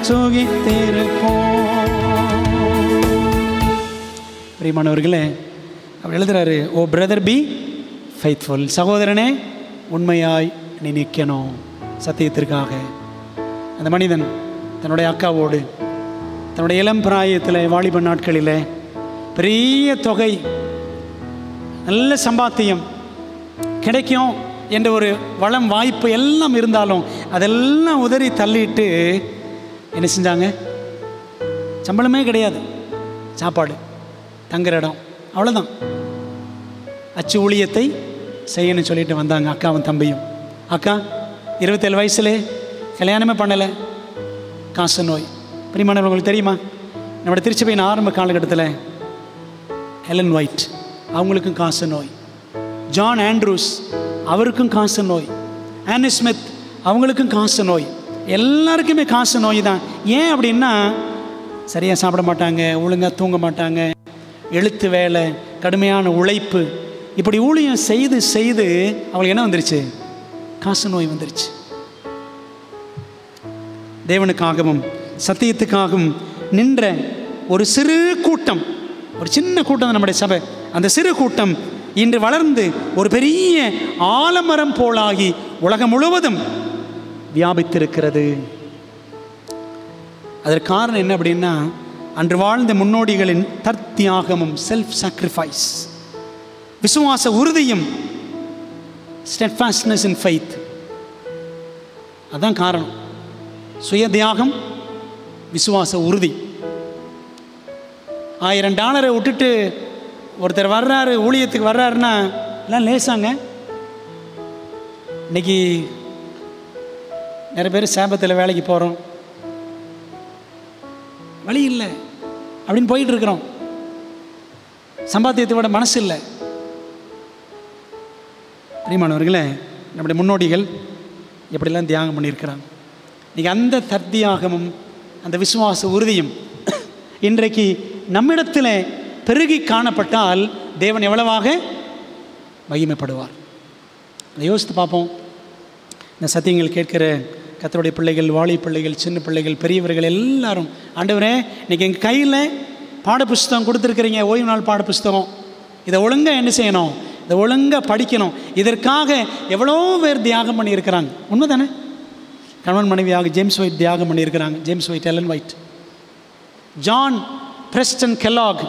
சுகித்திருப்போம் பிரியமானவர்களே அவர் எழுதுறாரு ஓ பிரதர் பி ஃபைத்ஃபுல் சகோதரனே உண்மையாய் நீ நிற்கணும் சத்தியத்திற்காக அந்த மனிதன் தன்னுடைய அக்காவோடு தன்னுடைய இளம் பிராயத்தில் வாலிப நாட்களில் பெரிய தொகை நல்ல சம்பாத்தியம் கிடைக்கும் என்ற ஒரு வளம் வாய்ப்பு எல்லாம் இருந்தாலும் அதெல்லாம் உதறி தள்ளிட்டு என்ன செஞ்சாங்க சம்பளமே கிடையாது சாப்பாடு தங்குற இடம் அவ்வளோதான் அச்சு ஊழியத்தை செய்யணும்னு சொல்லிட்டு வந்தாங்க அக்காவும் தம்பியும் அக்கா இருபத்தேழு வயசுல கல்யாணமே பண்ணலை காச நோய் பிரிமானவர் உங்களுக்கு தெரியுமா நம்முடைய திருச்சபையின் ஆரம்ப காலகட்டத்தில் ஹெலன் ஒயிட் அவங்களுக்கும் காச நோய் ஜான் ஆண்ட்ரூஸ் அவருக்கும் காச நோய் ஆனி ஸ்மித் அவங்களுக்கும் காச நோய் எல்லாருக்குமே காச நோய் தான் ஏன் அப்படின்னா சரியாக சாப்பிட மாட்டாங்க ஒழுங்காக தூங்க மாட்டாங்க எழுத்து வேலை கடுமையான உழைப்பு இப்படி ஊழியம் செய்து செய்து அவங்களுக்கு என்ன வந்துருச்சு காசு நோய் வந்துருச்சு தேவனுக்காகவும் சத்தியத்துக்காகவும் நின்ற ஒரு சிறு கூட்டம் ஒரு சின்ன கூட்டம் தான் நம்முடைய சபை அந்த சிறு கூட்டம் இன்று வளர்ந்து ஒரு பெரிய ஆலமரம் போலாகி உலகம் முழுவதும் வியாபித்திருக்கிறது அதற்கு காரணம் என்ன அப்படின்னா அன்று வாழ்ந்த முன்னோடிகளின் தற்தியாகமும் செல்ஃப் சாக்ரிஃபைஸ் விசுவாச உறுதியும் ஸ்டெட்ஃபாஸ்ட்னஸ் இன் ஃபைத் அதான் காரணம் சுய தியாகம் விசுவாச உறுதி ஆயிரம் டாலரை விட்டுட்டு ஒருத்தர் வர்றாரு ஊழியத்துக்கு வர்றாருன்னா எல்லாம் லேசாங்க இன்னைக்கு நிறைய பேர் சேபத்தில் வேலைக்கு போகிறோம் வழி இல்லை அப்படின்னு போயிட்டு இருக்கிறோம் சம்பாத்தியத்தை விட மனசு இல்லை பிரியமானவர்களே நம்முடைய முன்னோடிகள் எப்படிலாம் தியாகம் பண்ணியிருக்கிறாங்க நீங்கள் அந்த தத்தியாகமும் அந்த விசுவாச உறுதியும் இன்றைக்கு நம்மிடத்தில் பெருகி காணப்பட்டால் தேவன் எவ்வளவாக மகிமைப்படுவார் அதை யோசித்து பார்ப்போம் இந்த சத்தியங்கள் கேட்கிற கத்தருடைய பிள்ளைகள் வாலி பிள்ளைகள் சின்ன பிள்ளைகள் பெரியவர்கள் எல்லாரும் ஆண்டவரே இன்றைக்கி எங்கள் கையில் பாடப்புஸ்தகம் கொடுத்துருக்குறீங்க ஓய்வு நாள் பாடப்புஸ்தகம் இதை ஒழுங்காக என்ன செய்யணும் இதை ஒழுங்காக படிக்கணும் இதற்காக எவ்வளோ பேர் தியாகம் பண்ணியிருக்கிறாங்க உண்மை தானே கணவன் மனைவியாக ஜேம்ஸ் ஒயிட் தியாகம் பண்ணியிருக்கிறாங்க James White Ellen White John Preston Kellogg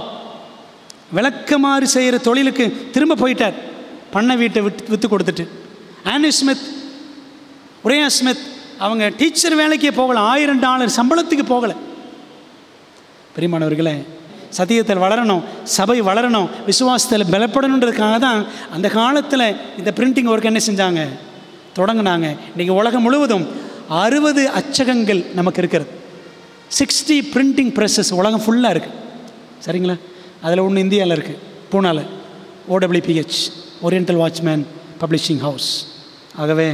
விளக்கமாறு செய்கிற தொழிலுக்கு திரும்ப போயிட்டார் பண்ணை வீட்டை விட்டு விற்று கொடுத்துட்டு ஆனி ஸ்மித் உரையா ஸ்மித் அவங்க டீச்சர் வேலைக்கே போகலை ஆயிரம் டாலர் சம்பளத்துக்கு போகலை பிரியமானவர்களே சத்தியத்தில் வளரணும் சபை வளரணும் விசுவாசத்தில் பலப்படணுன்றதுக்காக தான் அந்த காலத்தில் இந்த பிரிண்டிங் ஒர்க் என்ன செஞ்சாங்க தொடங்கினாங்க இன்றைக்கி உலகம் முழுவதும் அறுபது அச்சகங்கள் நமக்கு இருக்கிறது சிக்ஸ்டி பிரிண்டிங் ப்ரெஸ்ஸஸ் உலகம் ஃபுல்லாக இருக்குது சரிங்களா அதில் ஒன்று இந்தியாவில் இருக்குது பூனாவில் OWPH Oriental Watchman Publishing House ஆகவே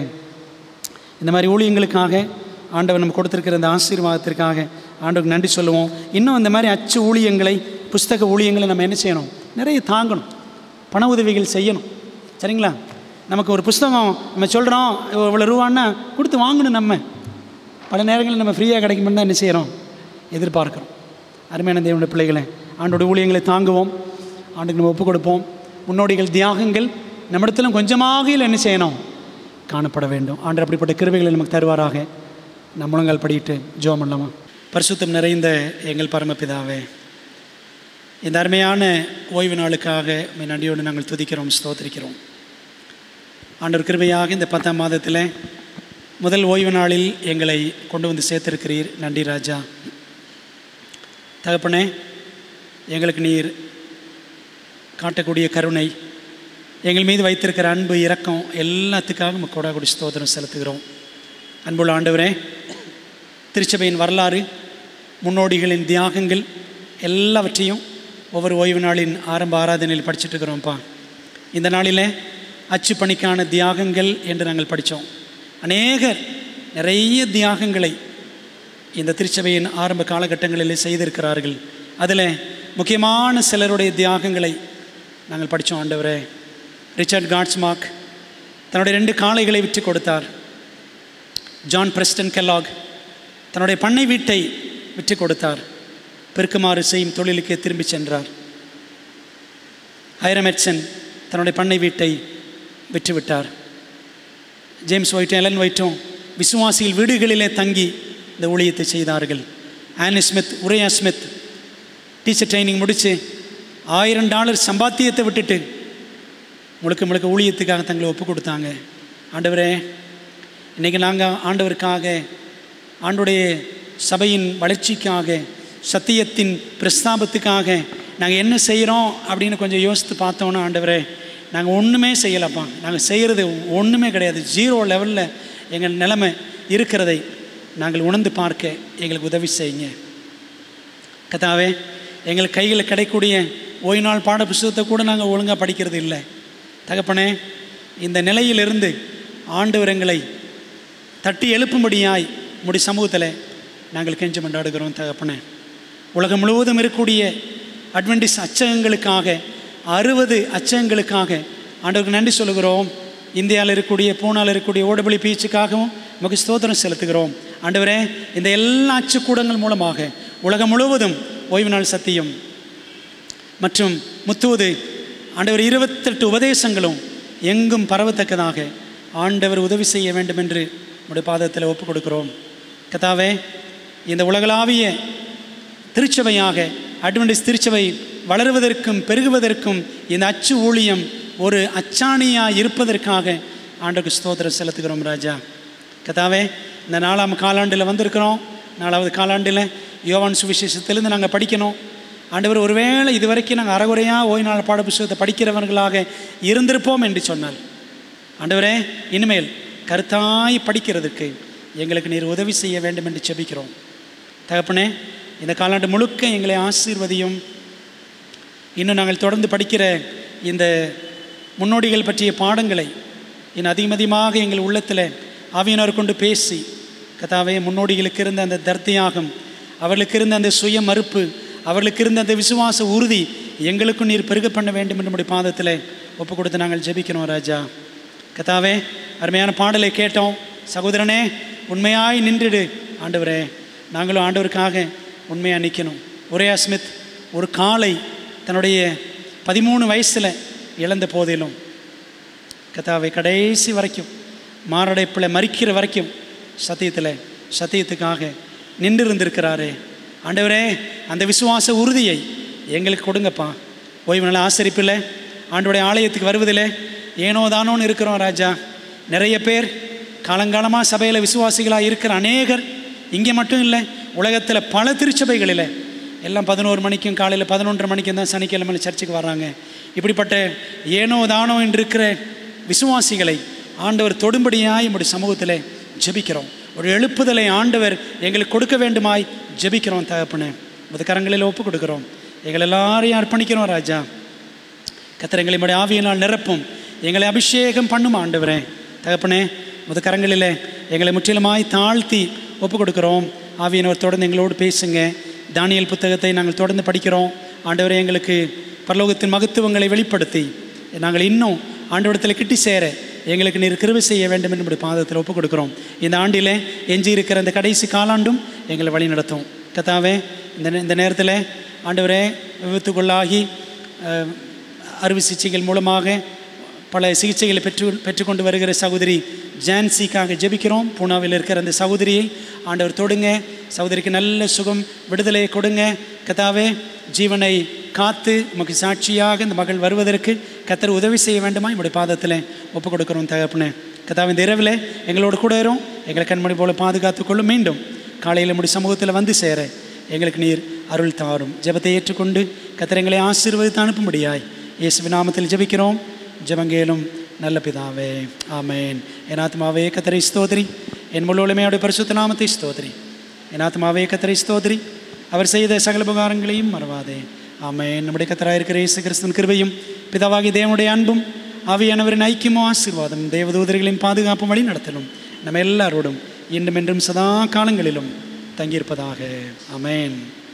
இந்த மாதிரி ஊழியங்களுக்காக ஆண்டவர் நம்ம கொடுத்துருக்கிற இந்த ஆசீர்வாதத்திற்காக ஆண்டவருக்கு நன்றி சொல்லுவோம் இன்னும் இந்த மாதிரி அச்சு ஊழியங்களை புஸ்தக ஊழியங்களை நம்ம என்ன செய்யணும் நிறைய தாங்கணும் பண உதவிகள் செய்யணும் சரிங்களா நமக்கு ஒரு புஸ்தகம் நம்ம சொல்கிறோம் இவ்வளோ ரூபான்னா கொடுத்து வாங்கணும் நம்ம பல நேரங்களில் நம்ம ஃப்ரீயாக கிடைக்குமென்னு தான் என்ன செய்கிறோம் எதிர்பார்க்குறோம் அருமையான தேவனுடைய பிள்ளைகளை ஆண்டோட ஊழியங்களை தாங்குவோம் ஆண்டுக்கு நம்ம ஒப்புக் கொடுப்போம் முன்னோடிகள் தியாகங்கள் நம்மிடத்திலும் கொஞ்சமாக என்ன செய்யணும் காணப்பட வேண்டும் ஆண்டர் அப்படிப்பட்ட கிருவைகளை நமக்கு தருவாராக நம்மளுங்கள் படிட்டு ஜோம் பண்ணலாமா பரிசுத்தம் நிறைந்த எங்கள் பரமபிதாவே இந்த அருமையான ஓய்வு நாளுக்காக உம்மை நன்றியோடு நாங்கள் துதிக்கிறோம் ஸ்தோத்திரிக்கிறோம் ஆண்டவர் கிருபையாக இந்த பத்தாம் மாதத்தில் முதல் ஓய்வு நாளில் எங்களை கொண்டு வந்து சேர்த்திருக்கிறீர் நன்றி ராஜா தகப்பனே எங்களுக்கு நீர் காட்டக்கூடிய கருணை எங்கள் மீது வைத்திருக்கிற அன்பு இரக்கம் எல்லாத்துக்காக நம்ம கொடா கொடி ஸ்தோத்திரம் செலுத்துகிறோம் அன்புள்ள ஆண்டவரே திருச்சபையின் வரலாறு முன்னோடிகளின் தியாகங்கள் எல்லாவற்றையும் ஒவ்வொரு ஓய்வு நாளின் ஆரம்ப ஆராதனையில் படிச்சுட்டு இருக்கிறோம்ப்பா இந்த நாளில் அச்சு பணிக்கான தியாகங்கள் என்று நாங்கள் படித்தோம் அநேகர் நிறைய தியாகங்களை இந்த திருச்சபையின் ஆரம்ப காலகட்டங்களில் செய்திருக்கிறார்கள் அதில் முக்கியமான சிலருடைய தியாகங்களை நாங்கள் படித்தோம் ஆண்டவரே ரிச்சர்ட் காட்ஸ்மார்க் தன்னுடைய ரெண்டு காளைகளை விற்று கொடுத்தார் ஜான் பிரஸ்டன் கெல்லாக் தன்னுடைய பண்ணை வீட்டை விற்று கொடுத்தார் பெருக்குமாறு செய்யும் தொழிலுக்கு திரும்பி சென்றார் ஐரம் எட்சன் தன்னுடைய பண்ணை வீட்டை விற்றுவிட்டார் ஜேம்ஸ் ஒயிட்டும் எலன் ஒயிட்டும் விசுவாசிகள் வீடுகளிலே தங்கி இந்த ஊழியத்தை செய்தார்கள் Annie Smith Uriah Smith teacher training முடித்து ஆயிரம் டாலர் சம்பாத்தியத்தை விட்டுட்டு முழுக்க முழுக்க ஊழியத்துக்காக தங்களை ஒப்பு கொடுத்தாங்க ஆண்டவரே இன்றைக்கி நாங்கள் ஆண்டவருக்காக ஆண்டுடைய சபையின் வளர்ச்சிக்காக சத்தியத்தின் பிரஸ்தாபத்துக்காக நாங்கள் என்ன செய்கிறோம் அப்படின்னு கொஞ்சம் யோசித்து பார்த்தோன்னா ஆண்டவரே நாங்கள் ஒன்றுமே செய்யலப்பா நாங்கள் செய்கிறது ஒன்றுமே கிடையாது ஜீரோ லெவலில் எங்கள் நிலைமை இருக்கிறதை நாங்கள் உணர்ந்து பார்க்க எங்களுக்கு உதவி செய்யுங்க கதாவே எங்களுக்கு கையில் கிடைக்கூடிய ஓய்வு நாள் பாட புஸ்தகத்தை கூட நாங்கள் ஒழுங்காக படிக்கிறது இல்லை தகப்பனே இந்த நிலையிலிருந்து ஆண்டவர் எங்களை தட்டி எழுப்பும்படியாய் முடி சமூகத்தில் நாங்கள் கெஞ்சம் கொண்டாடுகிறோம் தகப்பனே உலகம் முழுவதும் இருக்கக்கூடிய அட்வென்டிஸ் அச்சகங்களுக்காக அறுபது அச்சகங்களுக்காக ஆண்டவருக்கு நன்றி சொல்லுகிறோம் இந்தியாவில் இருக்கக்கூடிய பூனாவில் இருக்கக்கூடிய ஓடபலி பீச்சுக்காகவும் நமக்கு ஸ்தோத்திரம் செலுத்துகிறோம் ஆண்டவரே இந்த எல்லா அச்சுக்கூடங்கள் மூலமாக உலகம் முழுவதும் ஓய்வு நாள் சத்தியம் மற்றும் முத்துவது ஆண்டவர் இருபத்தெட்டு உபதேசங்களும் எங்கும் பரவத்தக்கதாக ஆண்டவர் உதவி செய்ய வேண்டும் என்று உடைய பாதத்தில் ஒப்புக் கொடுக்கிறோம் கதாவே இந்த உலகளாவிய திருச்சபையாக அட்வென்டிஸ் திருச்சபை வளருவதற்கும் பெருகுவதற்கும் இந்த அச்சு ஊழியம் ஒரு அச்சாணியாக இருப்பதற்காக ஆண்டுக்கு ஸ்தோத்திரம் செலுத்துகிறோம் ராஜா கதாவே இந்த நாலாம் காலாண்டில் வந்திருக்கிறோம் நாலாவது காலாண்டில் யோவான் சுவிசேஷத்திலிருந்து நாங்கள் படிக்கணும் ஆண்டவர் ஒருவேளை இது வரைக்கும் நாங்கள் அறகுறையாக ஓய்வு நாள் பாட புஸ்தகத்தை படிக்கிறவர்களாக இருந்திருப்போம் என்று சொன்னார் ஆண்டவரே இனிமேல் கருத்தாய் படிக்கிறதுக்கு எங்களுக்கு நீர் உதவி செய்ய வேண்டும் என்று செபிக்கிறோம் தகப்பனே இந்த காலாண்டு முழுக்க எங்களை ஆசீர்வதியும் இன்னும் நாங்கள் தொடர்ந்து படிக்கிற இந்த முன்னோடிகள் பற்றிய பாடங்களை இன்னும் அதிகம் அதிகமாக எங்கள் உள்ளத்தில் ஆவியினர் கொண்டு பேசி கதாவே முன்னோடிகளுக்கு இருந்த அந்த தர்த்தியாகம் அவர்களுக்கு இருந்த அந்த சுய மறுப்பு அவர்களுக்கு இருந்த அந்த விசுவாச உறுதி எங்களுக்கும் நீர் பெருக பண்ண வேண்டும் என்று நம்முடைய பாதத்தில் ஒப்பு கொடுத்து நாங்கள் ஜெபிக்கிறோம் ராஜா கதாவே அருமையான பாடலை கேட்டோம் சகோதரனே உண்மையாய் நின்றுடு ஆண்டவரே நாங்களும் ஆண்டவருக்காக உண்மையாக நிற்கணும் ஒரே ஸ்மித் ஒரு காலை தன்னுடைய பதிமூணு வயசில் இழந்த போதிலும் கதாவை கடைசி வரைக்கும் மாரடைப்பில் மறிக்கிற வரைக்கும் சத்தியத்தில் சத்தியத்துக்காக நின்று இருந்திருக்கிறாரே ஆண்டவரே அந்த விசுவாச உறுதியை எங்களுக்கு கொடுங்கப்பா ஓய்வு நாள் ஆசரிப்பில் ஆண்டோடைய ஆலயத்துக்கு வருவதில் ஏனோ தானோன்னு இருக்கிறோம் ராஜா நிறைய பேர் காலங்காலமாக சபையில் விசுவாசிகளாக இருக்கிற அநேகர் இங்கே மட்டும் இல்லை உலகத்தில் பல திருச்சபைகளில் எல்லாம் பதினோரு மணிக்கும் காலையில் பதினொன்றரை மணிக்கும் தான் சனிக்கிழமை சர்ச்சுக்கு வர்றாங்க இப்படிப்பட்ட ஏனோ தானோ என்று இருக்கிற விசுவாசிகளை ஆண்டவர் தொடும்படியாய் நம்முடைய சமூகத்தில் ஜெபிக்கிறோம் ஒரு எழுப்புதலை ஆண்டவர் எங்களுக்கு கொடுக்க வேண்டுமாய் ஜெபிக்கிறோம் தகப்பனே முத கரங்களில் ஒப்பு கொடுக்குறோம் எங்களை எல்லாரையும் அர்ப்பணிக்கிறோம் ராஜா கத்தர் எங்களை நம்முடைய ஆவியினால் நிரப்பும் எங்களை அபிஷேகம் பண்ணும் ஆண்டவரே தகப்பனே முத கரங்களில் எங்களை முற்றிலுமாய் தாழ்த்தி ஒப்பு கொடுக்குறோம் ஆவியினவர் தொடர்ந்து எங்களோடு பேசுங்க தானியல் புத்தகத்தை நாங்கள் தொடர்ந்து படிக்கிறோம் ஆண்டவரே எங்களுக்கு பரலோகத்தின் மகத்துவங்களை வெளிப்படுத்தி நாங்கள் இன்னும் ஆண்டவரத்தில் கிட்டி சேர எங்களுக்கு நீர் கிருபை செய்ய வேண்டும் என்று நம்முடைய பாதத்தில் ஒப்பு கொடுக்குறோம் இந்த ஆண்டில் எஞ்சி இருக்கிற அந்த கடைசி காலாண்டும் எங்களை வழி நடத்தும் கத்தாவே இந்த நே- இந்த நேரத்தில் ஆண்டவரே விபத்துக்குள்ளாகி அஹ், அறுவை சிகிச்சைகள் மூலமாக பல சிகிச்சைகளை பெற்று பெற்றுக்கொண்டு வருகிற சகோதரி ஜான்சிக்காக ஜெபிக்கிறோம் பூனாவில் இருக்கிற அந்த சகோதரியை ஆண்டவர் தொடுங்க சகோதரிக்கு நல்ல சுகம் விடுதலையை கொடுங்க கதாவே ஜீவனை காத்து உமக்கு சாட்சியாக இந்த மகள் வருவதற்கு கத்தர் உதவி செய்ய வேண்டுமா என்னுடைய பாதத்தில் ஒப்பு கொடுக்குறோம் தகப்பனே கதாவே இந்த இரவில் எங்களோடு கூட இரும் எங்களை கண்மணி போல பாதுகாத்து கொள்ளும் மீண்டும் காலையில் நம்முடைய சமூகத்தில் வந்து சேர எங்களுக்கு நீர் அருள் தாரும் ஜெபத்தை ஏற்றுக்கொண்டு கத்தர் எங்களை ஆசீர்வதித்து அனுப்பும்படியாய் இயேசுவின் நாமத்தில் ஜெபிக்கிறோம் ஜெபங்கேலும் நல்ல பிதாவே ஆமேன் என் ஆத்மாவே கத்தரை ஸ்தோத்ரி என் முழுவலுமையோட பரிசுத்த நாமத்தை ஸ்தோத்ரி என் ஆத்மாவே கத்தரை ஸ்தோத்ரி அவர் செய்த சகல உபகாரங்களையும் மறவாதே ஆமேன் நம்முடைய கத்தராயிருக்கிற இயேசு கிறிஸ்துவின் கிருபையும் பிதாவாகி தேவனுடைய அன்பும் ஆவியானவரின் ஐக்கியமோ ஆசீர்வாதம் தேவதூதர்களின் பாதுகாப்பும் வழி நடத்தலும் நம்ம எல்லாரோடும் இன்றும் என்றும் சதா காலங்களிலும் தங்கியிருப்பதாக ஆமென்